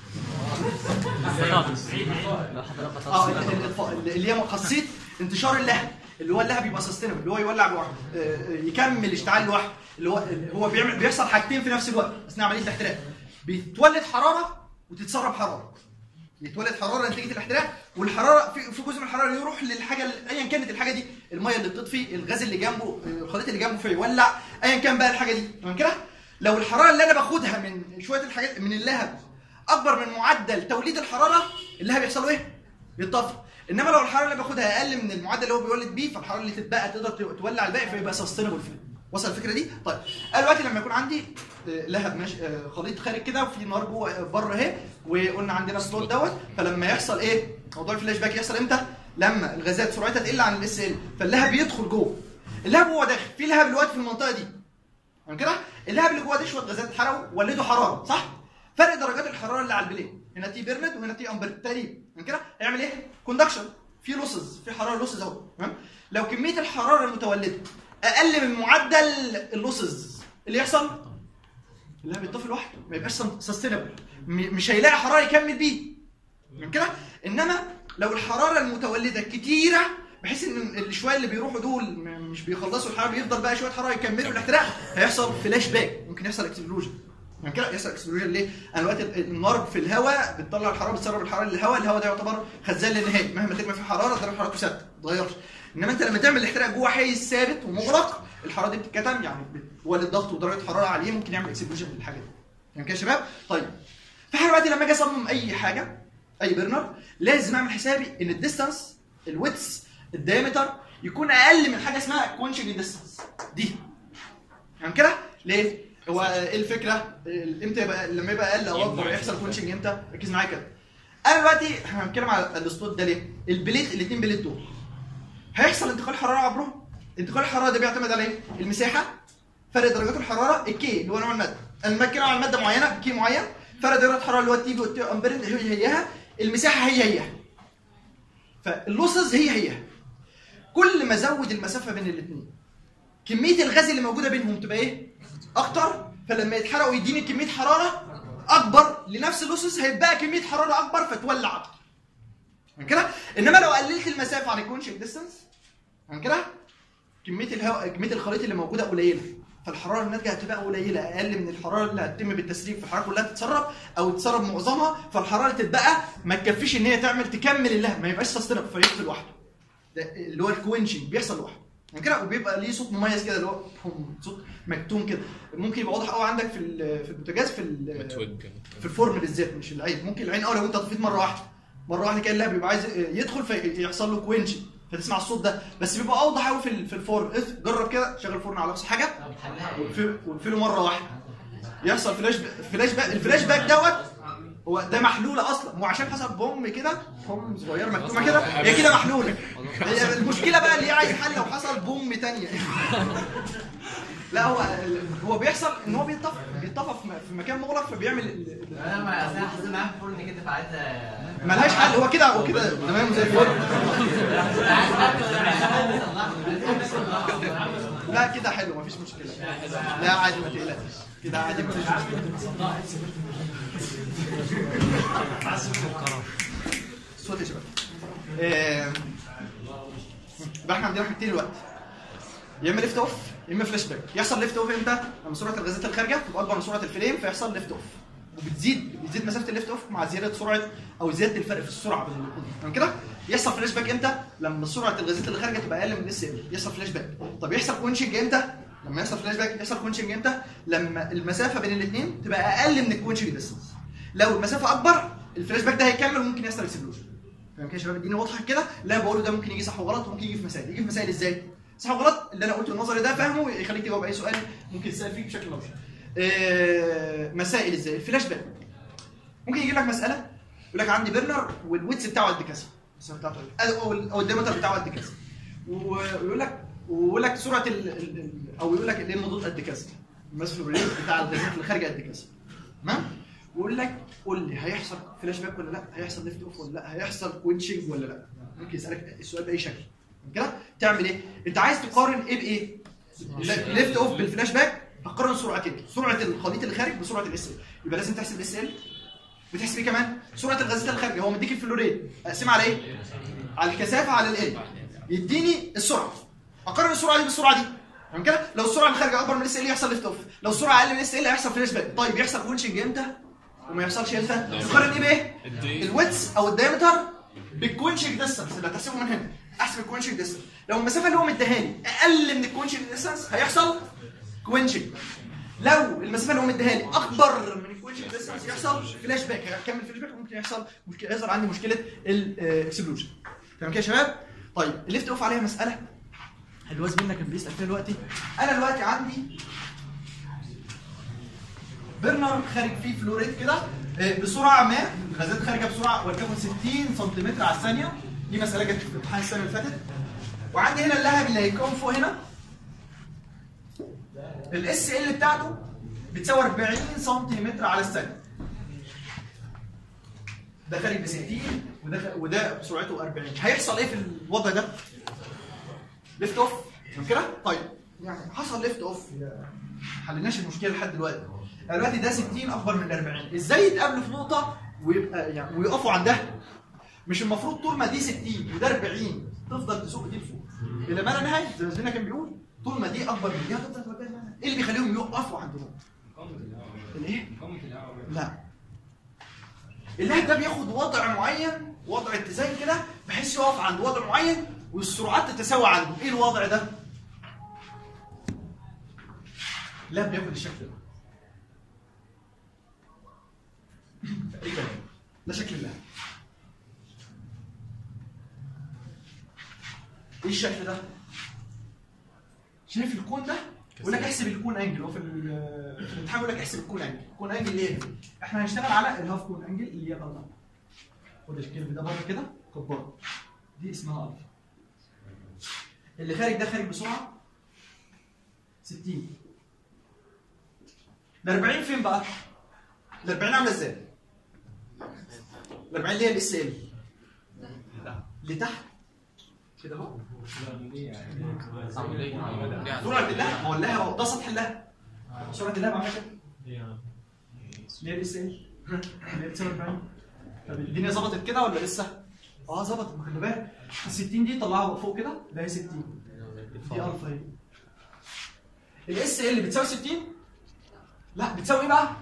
لو حضرتك اه ال- ال- الف- اللي هي خاصيه انتشار اللهب اللي هو اللهب يبقى سستينبل اللي هو يولع لوحده آه، آه، يكمل اشتعال لوحده اللي هو هو بيعمل بيحصل حاجتين في نفس الوقت اثناء عمليه الاحتراق بيتولد حراره وتتسرب حراره يتولد حراره نتيجه الاحتراق والحراره في في جزء من الحراره يروح للحاجه اللي- ايا كانت الحاجه دي الميه اللي بتطفي الغاز اللي جنبه آه، الخليط اللي جنبه فيولع ايا كان بقى الحاجه دي تمام كده لو الحراره اللي انا باخدها من شويه الحاجات من اللهب اكبر من معدل توليد الحراره اللهب يحصل له ايه بيتطفي انما لو الحراره اللي باخدها اقل من المعدل اللي هو بيولد بيه فالحراره اللي تتبقى تقدر تولع الباقي فيبقى سستينبل فيه وصل الفكره دي طيب انا دلوقتي لما يكون عندي آه، لهب ماشي آه، خليط خارج كده وفي نار جوه آه، بره اهي وقلنا عندنا سلوت دوت فلما يحصل ايه موضوع الفلاش باك يحصل امتى لما الغازات سرعتها تقل عن الاس ال فاللهب يدخل جوه اللهب هو داخل في لهب دلوقتي في المنطقه دي تمام كده اللهب اللي جوه ده شويه غازات اتحرقوا ولدوا حراره صح فرق درجات الحراره اللي على البلين هنا تي بيرند وهنا تي امبر تقريبا تمام كده هيعمل ايه كوندكشن في لوسز في حراره لوسز اهو تمام لو كميه الحراره المتولده اقل من معدل اللوسز اللي يحصل اللي بيطفي لوحده ما يبقاش سستينبل مش هيلاقي حراره يكمل بيه من كده انما لو الحراره المتولده كتيره بحيث ان الشويه اللي بيروحوا دول م- مش بيخلصوا الحراره بيفضل بقى شويه حراره يكملوا الاحتراق هيحصل فلاش باك ممكن يحصل اكسبلوجن من كده يحصل اكسبلوجن ليه؟ انا دلوقتي النار في الهواء بتطلع الحراره بتسرب الحراره للهواء الهواء ده يعتبر خزان للنهائي مهما ترمي فيه حراره درجه حرارته ثابته ما تتغيرش انما انت لما تعمل الاحتراق جوه حيز ثابت ومغلق الحراره دي بتتكتم يعني بتولد ضغط ودرجه حراره عاليه ممكن يعمل اكسبلوجن للحاجه دي يعني كده يا شباب طيب فاحنا دلوقتي لما اجي اصمم اي حاجه اي برنر لازم اعمل حسابي ان الديستانس الويتس الدايمتر يكون اقل من حاجه اسمها كونشنج ديستانس دي يعني كده ليه هو ايه الفكره امتى يبقى لما يبقى اقل او اكبر يحصل كونشنج امتى ركز معايا كده انا دلوقتي احنا هنتكلم على الاسلوب ده ليه البليت الاثنين بليت دول هيحصل انتقال حراره عبرهم انتقال الحراره ده بيعتمد على ايه المساحه فرق درجات الحراره الكي اللي هو نوع الماده انا بتكلم على ماده معينه كي معين فرق درجات الحراره اللي هو التي في والتي امبير هي هيها المساحه هي هيها فاللوسز هي هي كل ما ازود المسافه بين الاثنين كميه الغاز اللي موجوده بينهم تبقى ايه اكتر فلما يتحرقوا يديني كميه حراره اكبر لنفس اللوسز هيتبقى كميه حراره اكبر فتولع اكتر من كده انما لو قللت المسافه عن الكونشنج ديستانس من كده كميه الهواء كميه الخليط اللي موجوده قليله فالحراره الناتجه هتبقى قليله اقل من الحراره اللي هتتم بالتسريب فالحراره كلها تتسرب او تتسرب معظمها فالحراره اللي تتبقى ما تكفيش ان هي تعمل تكمل اللهب ما يبقاش سستينب فيطفي لوحده ده اللي هو الكوينشنج بيحصل لوحده يعني كده وبيبقى ليه صوت مميز كده اللي هو بوم، صوت مكتوم كده ممكن يبقى واضح قوي عندك في ال- في البوتاجاز في ال- متوج في الفرن بالذات مش العين ممكن العين اه لو انت طفيت مره واحده مره واحده كده اللهب بيبقى عايز يدخل فيحصل له كوينش فتسمع الصوت ده بس بيبقى اوضح قوي في ال- في الفرن اف- جرب كده شغل الفرن على نفس حاجه واقفله واقفله مره واحده يحصل فلاش ب... فلاش باك الفلاش باك دوت هو ده محلوله اصلا هو عشان حصل بوم كده بوم صغيره مكتومه كده هي كده محلوله هي المشكله بقى اللي هي عايز حل لو حصل بوم تانية لا هو هو بيحصل ان هو بيتطفى بيتطفى في م- في مكان مغلق فبيعمل ال- ال- انا ما اصل انا حصل معايا في الفرن كده فعايزها ملهاش حل هو كده هو كده تمام زي الفل لا كده حلو مفيش مشكله لا عادي ما تقلقش كده عادي مفيش مشكله صوت يا شباب آه، يبقى احنا عندنا حاجتين دلوقتي يا اما ليفت اوف يا اما فلاش باك يحصل ليفت اوف امتى لما سرعه الغازات الخارجه تبقى اكبر من سرعه الفريم فيحصل ليفت اوف وبتزيد بتزيد مسافه الليفت اوف مع زياده سرعه او زياده الفرق في السرعه بين الاثنين تمام كده يحصل فلاش باك امتى لما سرعه الغازات اللي خارجه تبقى اقل من الاس ال يحصل فلاش باك طب يحصل كونشنج امتى لما يحصل فلاش باك يحصل كونشنج امتى لما المسافه بين الاثنين تبقى اقل من الكونشنج ديستانس لو المسافه اكبر الفلاش باك ده هيكمل وممكن يحصل اكسبلوجن فاهم كده يا شباب الدنيا واضحه كده لا بقوله ده ممكن يجي صح وغلط وممكن يجي في مسائل يجي في مسائل ازاي صح وغلط اللي انا قلته النظري ده فاهمه يخليك تجاوب اي سؤال ممكن تسال فيه بشكل نظري آه، مسائل ازاي الفلاش باك ممكن يجيب لك مساله يقول لك عندي برنر والويتس بتاعه قد كذا المسافة بتاعته قد- او ال- او الديمتر بتاعه قد كذا ويقول لك ويقول لك سرعه ال ال- ال- او يقول لك الايه المضاد قد كذا المسافه الريت بتاع الغازات اللي خارجه قد كذا تمام ويقول لك قول لي هيحصل فلاش باك ولا لا هيحصل ليفت اوف ولا لا هيحصل كوينشنج ولا لا ممكن يسالك السؤال باي شكل كده تعمل ايه انت عايز تقارن ايه بايه ليفت اوف بالفلاش باك هتقارن سرعتين سرعه الخليط اللي خارج بسرعه الاس ال يبقى لازم تحسب الاس ال وتحسب ايه كمان سرعه الغازات اللي خارجه هو مديك الفلوريد اقسمها على ايه على الكثافه على ال يديني السرعه اقارن السرعه دي بالسرعه دي تمام كده لو السرعه اللي خارجه اكبر من الاس ال يحصل ليفت اوف لو السرعه اقل من الاس ال هيحصل فلاش باك طيب يحصل كونشنج امتى وما يحصلش امتى نقارن ايه بايه الويتس او الدايمتر بالكونشنج ديستانس اللي هتحسبه من هنا احسب الكونشنج ديستانس لو المسافه اللي هو مديها لي اقل من الكونشنج ديستانس هيحصل كوينشنج لو المسافه اللي هو مديها لي اكبر من الكوينشنج ديستانس يحصل فلاش باك هكمل فلاش باك ممكن يحصل مشكله يظهر عندي مشكله الاكسبلوجن تمام كده يا شباب طيب الليفت اوف عليها مساله الواز منا كان بيسال فيها دلوقتي انا دلوقتي عندي برنر خارج فيه فلوريد كده آه، بسرعه ما غازات خارجه بسرعه ولتكن 60 سنتيمتر على الثانيه دي مساله جت في الامتحان السنه اللي فاتت وعندي هنا اللهب اللي هيكون فوق هنا الاس ال بتاعته بتساوي 40 سنتيمتر على الثانيه ده خارج ب 60 وده خ- وده سرعته 40 هيحصل ايه في الوضع ده؟ ليفت اوف تمام كده؟ طيب يعني حصل ليفت اوف ما حليناش المشكله لحد دلوقتي دلوقتي ده 60 اكبر من 40 ازاي يتقابلوا في نقطه ويبقى يعني ويقفوا عندها مش المفروض طول ما دي 60 وده 40 تفضل تسوق دي لفوق الى ما لا نهايه زي ما زميلنا كان بيقول طول ما دي اكبر من دي هتفضل توديها لما لا نهاية. ايه اللي بيخليهم يقفوا عند نقطه؟ الايه؟ لا اللهب ده بياخد وضع معين وضع اتزان كده بحيث يقف عند وضع معين والسرعات تتساوى عنده ايه الوضع ده لا بياخد الشكل ده تقريبا ده شكل اللهب ايه الشكل ده؟ شايف الكون ده؟ يقول لك احسب الكون انجل هو في ال- في الامتحان يقول لك احسب الكون انجل، الكون انجل اللي هي دي. احنا هنشتغل على الهاف كون انجل اللي هي الالفا. خد الكيرف ده بره كده كبره. دي اسمها الفا. اللي خارج ده خارج بسرعه 60 ال 40 فين بقى؟ ال 40 عامله ازاي؟ ال 40 اللي هي الاس ال لتحت كده اهو سرعه اللهب ما هو اللهب اهو ده سطح اللهب سرعه اللهب عامله كده اللي هي الاس ال اللي هي بتساوي 40 طب الدنيا ظبطت كده ولا لسه؟ اه ظبطت ما خلي بالك ال 60 دي طلعها فوق كده ده هي 60 دي الفا هي الاس ال بتساوي 60 لا بتساوي ايه بقى؟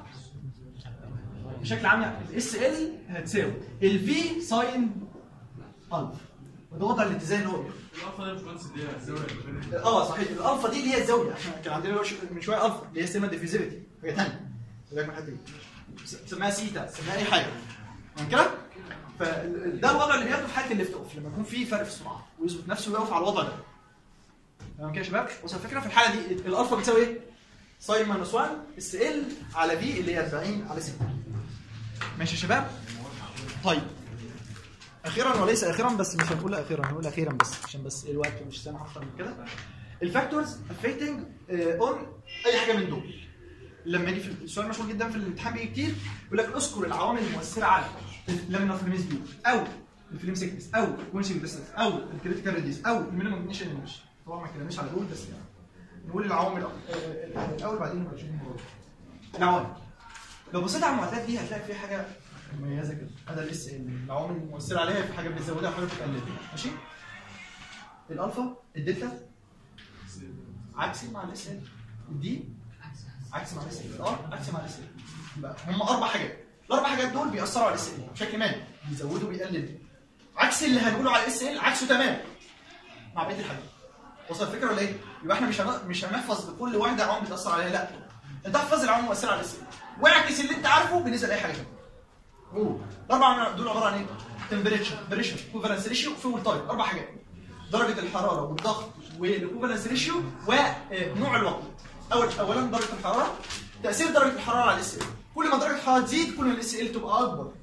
بشكل عام يعني الاس ال هتساوي الفي ساين الفا وده وضع الاتزان اللي هو الالفا ده الفرنس اللي هي الزاويه اه صحيح الالفا دي اللي هي الزاويه احنا كان عندنا من شويه الفا اللي هي سيما ديفيزيفيتي حاجه ثانيه بالك من الحته دي سماها سيتا سماها اي حاجه تمام كده؟ فده الوضع اللي بياخده في حاله الليفت اوف لما يكون في فرق في السرعه ويثبت نفسه ويقف على الوضع ده تمام كده يا شباب؟ بص الفكره في الحاله دي الالفا بتساوي ايه؟ ساين ماينس 1 اس ال على في اللي هي 40 على 60 ماشي يا شباب؟ طيب اخيرا وليس اخيرا بس مش هنقول اخيرا هنقول اخيرا بس عشان بس إيه الوقت مش سامح اكتر من كده الفاكتورز افكتنج اون اي حاجه من دول لما يجي في السؤال مشهور جدا في الامتحان بيجي كتير يقول لك اذكر العوامل المؤثره على اللامينار فليمز بيو او الفليم سيكنس او الكونشن ديستنس او الكريتيكال ريديوس او المينيمم اجنيشن انرجي طبعا ما اتكلمناش على دول بس يعني نقول العوامل الأول- آه، الاول بعدين نبقى نشوف الموضوع العوامل لو بصيت على المعادلات دي هتلاقي فيها حاجه مميزه كده هذا الاس ال العوامل المؤثره عليها في حاجه بتزودها وحاجه بتقللها ماشي الالفا الدلتا عكسي مع الاس ال الدي عكسي مع الاس ال اه عكسي مع الاس ال يبقى هم اربع حاجات الاربع حاجات دول بيأثروا على الاس ال بشكل ما بيزودوا وبيقللوا عكس اللي هنقوله على الاس ال عكسه تمام مع بقيه الحاجات وصل الفكره ولا ايه؟ يبقى احنا مش هن- مش هنحفظ بكل واحده عوامل بتاثر عليها لا انت احفظ العوامل المؤثره على الاس ال واعكس اللي انت عارفه بالنسبه لاي حاجه ثانيه قول الاربع عوامل دول عباره عن ايه؟ تمبريتشر بريشر كوفالنس ريشيو فيول تايب اربع حاجات درجه الحراره والضغط والكوفالنس ريشيو ونوع الوقود اول اولا درجه الحراره تاثير درجه الحراره على الاس ال كل ما درجه الحراره تزيد كل ما الاس ال تبقى اكبر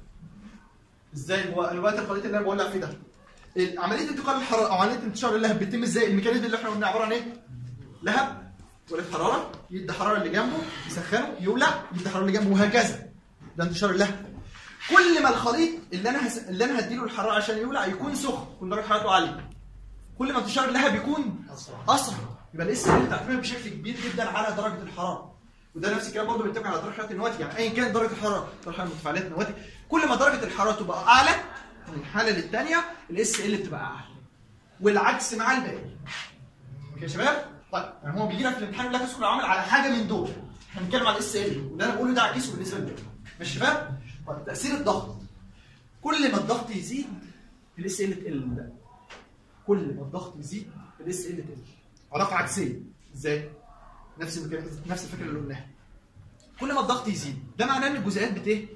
ازاي هو الوقت الخليط اللي انا بقول لك فيه ده ال- عمليه انتقال الحراره او عمليه انتشار اللهب بتتم ازاي الميكانيزم اللي احنا قلنا عباره عن ايه لهب ولد حراره يدي حراره اللي جنبه يسخنه يولع يدي حراره اللي جنبه وهكذا ده انتشار اللهب كل ما الخليط اللي انا هس... اللي انا هديله الحراره عشان يولع يكون سخن يكون درجه حرارته عاليه كل ما انتشار اللهب يكون اسرع يبقى الاس ال تعتمد بشكل كبير جدا على درجه الحراره وده نفس الكلام برضه بيتفق على درجه حراره النواتج يعني ايا كانت درجه الحراره درجه حراره المتفاعلات النواتج كل ما درجه الحراره تبقى اعلى من حاله للثانيه الاس ال بتبقى اعلى والعكس مع الباقي اوكي يا شباب طيب يعني هو بيجي لك في الامتحان يقول لك اذكر العوامل على حاجه من دول احنا بنتكلم على الاس ال واللي انا بقوله ده عكسه بالنسبه للباقي ماشي يا شباب طيب تاثير الضغط كل ما الضغط يزيد الاس ال تقل كل ما الضغط يزيد الاس ال تقل علاقه عكسيه ازاي نفس المكان نفس الفكره اللي قلناها كل ما الضغط يزيد ده معناه ان الجزيئات بت ايه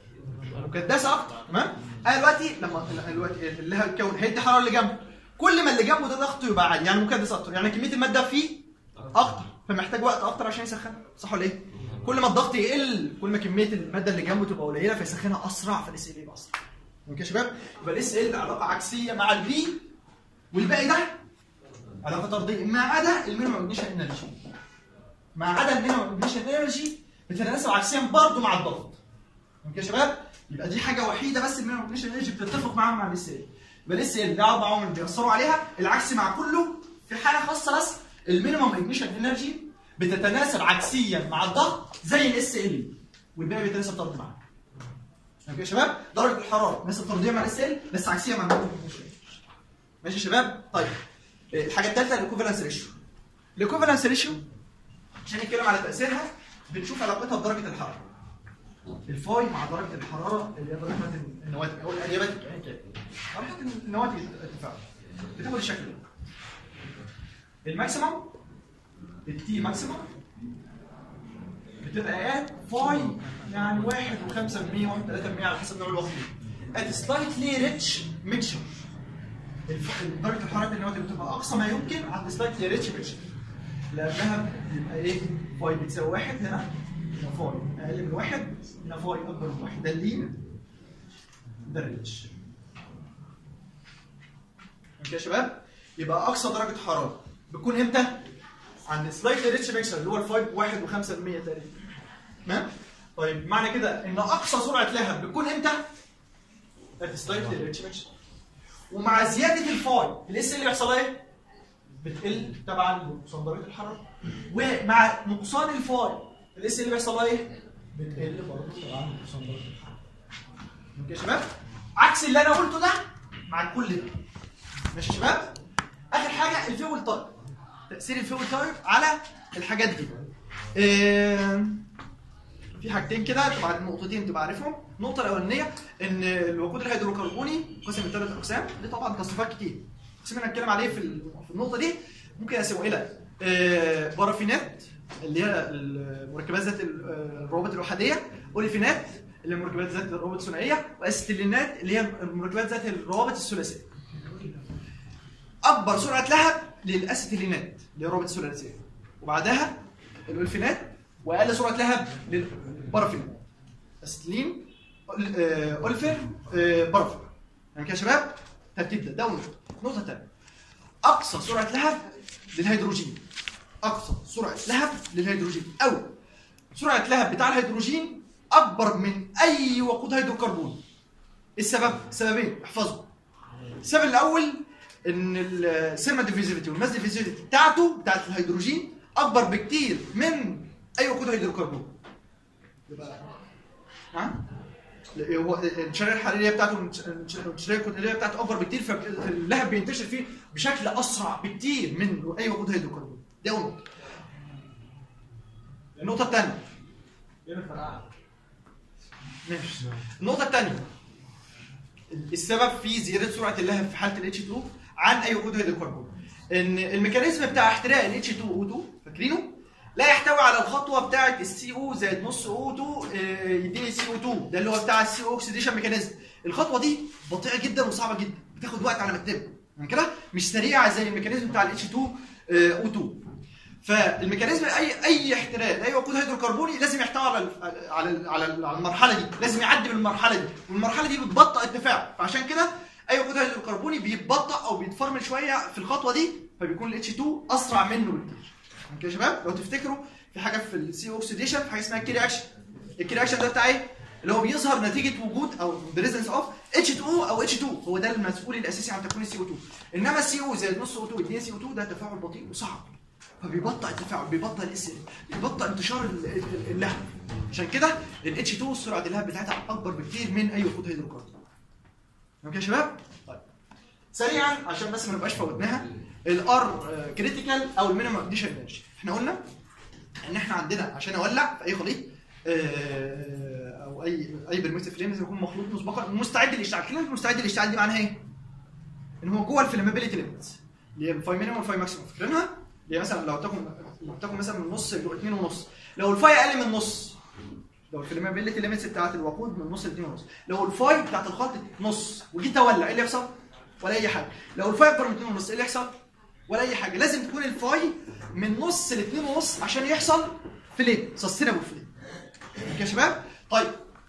مكدسه اكتر تمام انا دلوقتي لما دلوقتي اللي هيتكون هيدي حراره اللي جنبه كل ما اللي جنبه ده ضغطه يبقى عالي يعني مكدس اكتر يعني كميه الماده فيه اكتر فمحتاج وقت اكتر عشان يسخنها صح ولا ايه كل ما الضغط يقل كل ما كميه الماده اللي جنبه تبقى قليله فيسخنها اسرع فالاس ال يبقى اسرع اوكي يا شباب يبقى الاس ال علاقه عكسيه مع الفي والباقي ده علاقه طرديه ما عدا المينيمم اجنيشن انرجي ما عدا المينيمم اجنيشن انرجي بتتناسب عكسيا برضه مع الضغط اوكي يا شباب يبقى دي حاجه وحيده بس المينيمم اجنيشن انرجي بتتفق معاها مع الاس ال يبقى الاس ال ده اربع عوامل بيأثروا عليها العكس مع كله في حاله خاصه بس المينيمم اجنيشن انرجي بتتناسب عكسيا مع الضغط زي الاس ال والباقي بيتناسب طردي معاه اوكي يا شباب درجه الحراره نسبه طرديه مع الاس ال بس عكسيه مع المينيمم اجنيشن ماشي يا شباب طيب الحاجه الثالثه الايكوفالنس ريشيو الايكوفالنس ريشيو عشان نتكلم على تاثيرها بنشوف علاقتها بدرجه الحراره الفاي مع درجه الحراره اللي هي درجه حراره النواتج او الادياباتيك يعني كده درجه النواتج التفاعل بتاخد الشكل ده الماكسيمم التي ماكسيمم بتبقى ات فاي يعني 1 و5% 1 3% على حسب نوع الوقود ات سلايتلي ريتش ميكشر درجه الحراره النواتج بتبقى اقصى ما يمكن عند سلايتلي ريتش ميكشر لانها بيبقى ايه فاي بتساوي واحد هنا هنا فاي اقل من واحد هنا فاي اكبر من واحد ده اللين ده الريتش ماشي يا شباب يبقى اقصى درجه حراره بتكون امتى؟ عند سلايتلي ريتش ميكشر اللي هو الفايب 1 و5% تقريبا تمام؟ طيب معنى كده ان اقصى سرعه لهب بتكون امتى؟ ات سلايتلي ريتش ميكشر ومع زياده الفاي الاس اللي بيحصل ايه؟ بتقل تبعا لنقصان درجه الحراره ومع نقصان الفاي الاس اللي بيحصل ايه؟ بتقل برضه تبعا لنقصان درجه الحراره ممكن يا شباب؟ عكس اللي انا قلته ده مع كل ده ماشي يا شباب؟ اخر حاجه الفيول تايب تاثير الفيول تايب على الحاجات دي آه، في حاجتين كده طبعا نقطتين تبقى عارفهم النقطه الاولانيه ان الوقود الهيدروكربوني قسم لثلاث اقسام دي طبعا تصنيفات كتير القسم اللي هنتكلم عليه في ال- في النقطه دي ممكن اقسمه الى آه، بارافينات اللي هي المركبات ذات ال- آه، الروابط الاحاديه اوليفينات اللي هي المركبات ذات الروابط الثنائيه واستلينات اللي هي المركبات ذات الروابط الثلاثيه اكبر سرعه لهب للاسيتيلينات اللي هي الروابط الثلاثيه وبعدها الاولفينات واقل سرعه لهب للبارافينات اسيتيلين أول- آه، اولفين آه، بارافين يعني كده يا شباب ترتيب ده ده ونقطه النقطه الثانيه اقصى سرعه لهب للهيدروجين اقصى سرعه لهب للهيدروجين او سرعه لهب بتاع الهيدروجين اكبر من اي وقود هيدروكربون إيه السبب سببين احفظوا السبب الاول ان السيرما ديفيزيفيتي والماس ديفيزيفيتي بتاعته بتاعت الهيدروجين اكبر بكتير من اي وقود هيدروكربون يبقى ها لا، هو الشريحه الحراريه بتاعته الشريحه الكتليه بتاعته اكبر بكتير فاللهب بينتشر فيه بشكل اسرع بكتير من اي وقود هيدروكربون دي اول نقطه النقطه الثانيه ماشي النقطه الثانيه السبب في زياده سرعه اللهب في حاله الاتش 2 عن اي وقود هيدروكربون ان الميكانيزم بتاع احتراق الاتش 2 او 2 فاكرينه لا يحتوي على الخطوه بتاعه السي او زائد نص او 2 يديني سي او 2 ده اللي هو بتاع السي او اوكسيديشن ميكانيزم الخطوه دي بطيئه جدا وصعبه جدا بتاخد وقت على ما تتم يعني كده مش سريعه زي الميكانيزم بتاع الاتش 2 او 2 فالميكانيزم اي اي احتراق اي وقود هيدروكربوني لازم يحتوي على ال- على ال- على ال- على المرحله دي لازم يعدي من المرحله دي والمرحله دي بتبطئ التفاعل فعشان كده اي وقود هيدروكربوني بيتبطئ او بيتفرمل شويه في الخطوه دي فبيكون الاتش 2 اسرع منه بكتير يعني كده يا شباب لو تفتكروا في حاجه في السي اوكسيديشن في حاجه اسمها الكي اكشن الكي اكشن ده بتاع ايه اللي هو بيظهر نتيجه وجود او بريزنس اوف اتش 2 او اتش 2 هو ده المسؤول الاساسي عن تكوين السي او 2 انما السي او زائد نص او 2 2 سي او 2 ده تفاعل بطيء وصعب فبيبطئ التفاعل بيبطئ الاس بيبطئ انتشار ال- ال- اللهب عشان كده الاتش 2 سرعه اللهب بتاعتها اكبر بكتير من اي وقود هيدروكربون اوكي يا شباب طيب سريعا عشان بس ما نبقاش فوتناها الار كريتيكال او المينيمم اكديشن انرجي احنا قلنا ان احنا عندنا عشان اولع في اي خليط آه، او اي اي برميتيف فليم لازم يكون مخلوط مسبقا مستعد للاشتعال كلمه مستعد للاشتعال دي معناها ايه؟ ان هو جوه الفلامابيلتي ليميتس اللي هي الفاي مينيمم والفاي ماكسيمم فاكرينها؟ اللي هي مثلا لو تكون لو تكون مثلا من نص ل 2 ونص لو الفاي اقل من نص لو الفلامابيلتي ليميتس بتاعت الوقود من نص ل 2 ونص لو الفاي بتاعت الخلط نص وجيت اولع ايه اللي يحصل؟ ولا اي حاجه لو الفاي اكبر من 2 ونص ايه اللي يحصل؟ ولا اي حاجه لازم تكون الفاي من نص ل 2 ونص عشان يحصل فليم سستينابل فليم يا شباب طيب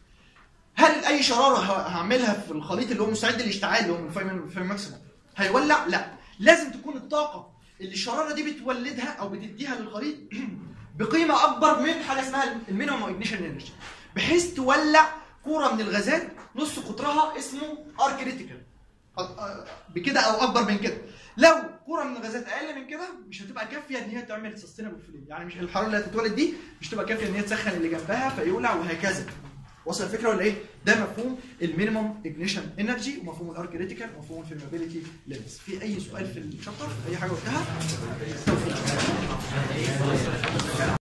هل اي شراره ه- هعملها في الخليط اللي هو مستعد للاشتعال اللي هو من الفاي الفاي ماكسيموم هيولع لا لازم تكون الطاقه اللي الشراره دي بتولدها او بتديها للخليط بقيمه اكبر من حاجه اسمها المينيمم اجنيشن انرجي بحيث تولع كوره من الغازات نص قطرها اسمه ار كريتيكال بكده او اكبر من كده لو كوره من الغازات اقل من كده مش هتبقى كافيه ان هي تعمل سستينابل فليم يعني مش الحراره اللي هتتولد دي مش تبقى كافيه ان هي تسخن اللي جنبها فيولع وهكذا وصل الفكره ولا ايه؟ ده مفهوم المينيمم اجنيشن انرجي ومفهوم الار كريتيكال ومفهوم الفيرمابيلتي ليميتس في اي سؤال في الشابتر اي حاجه قلتها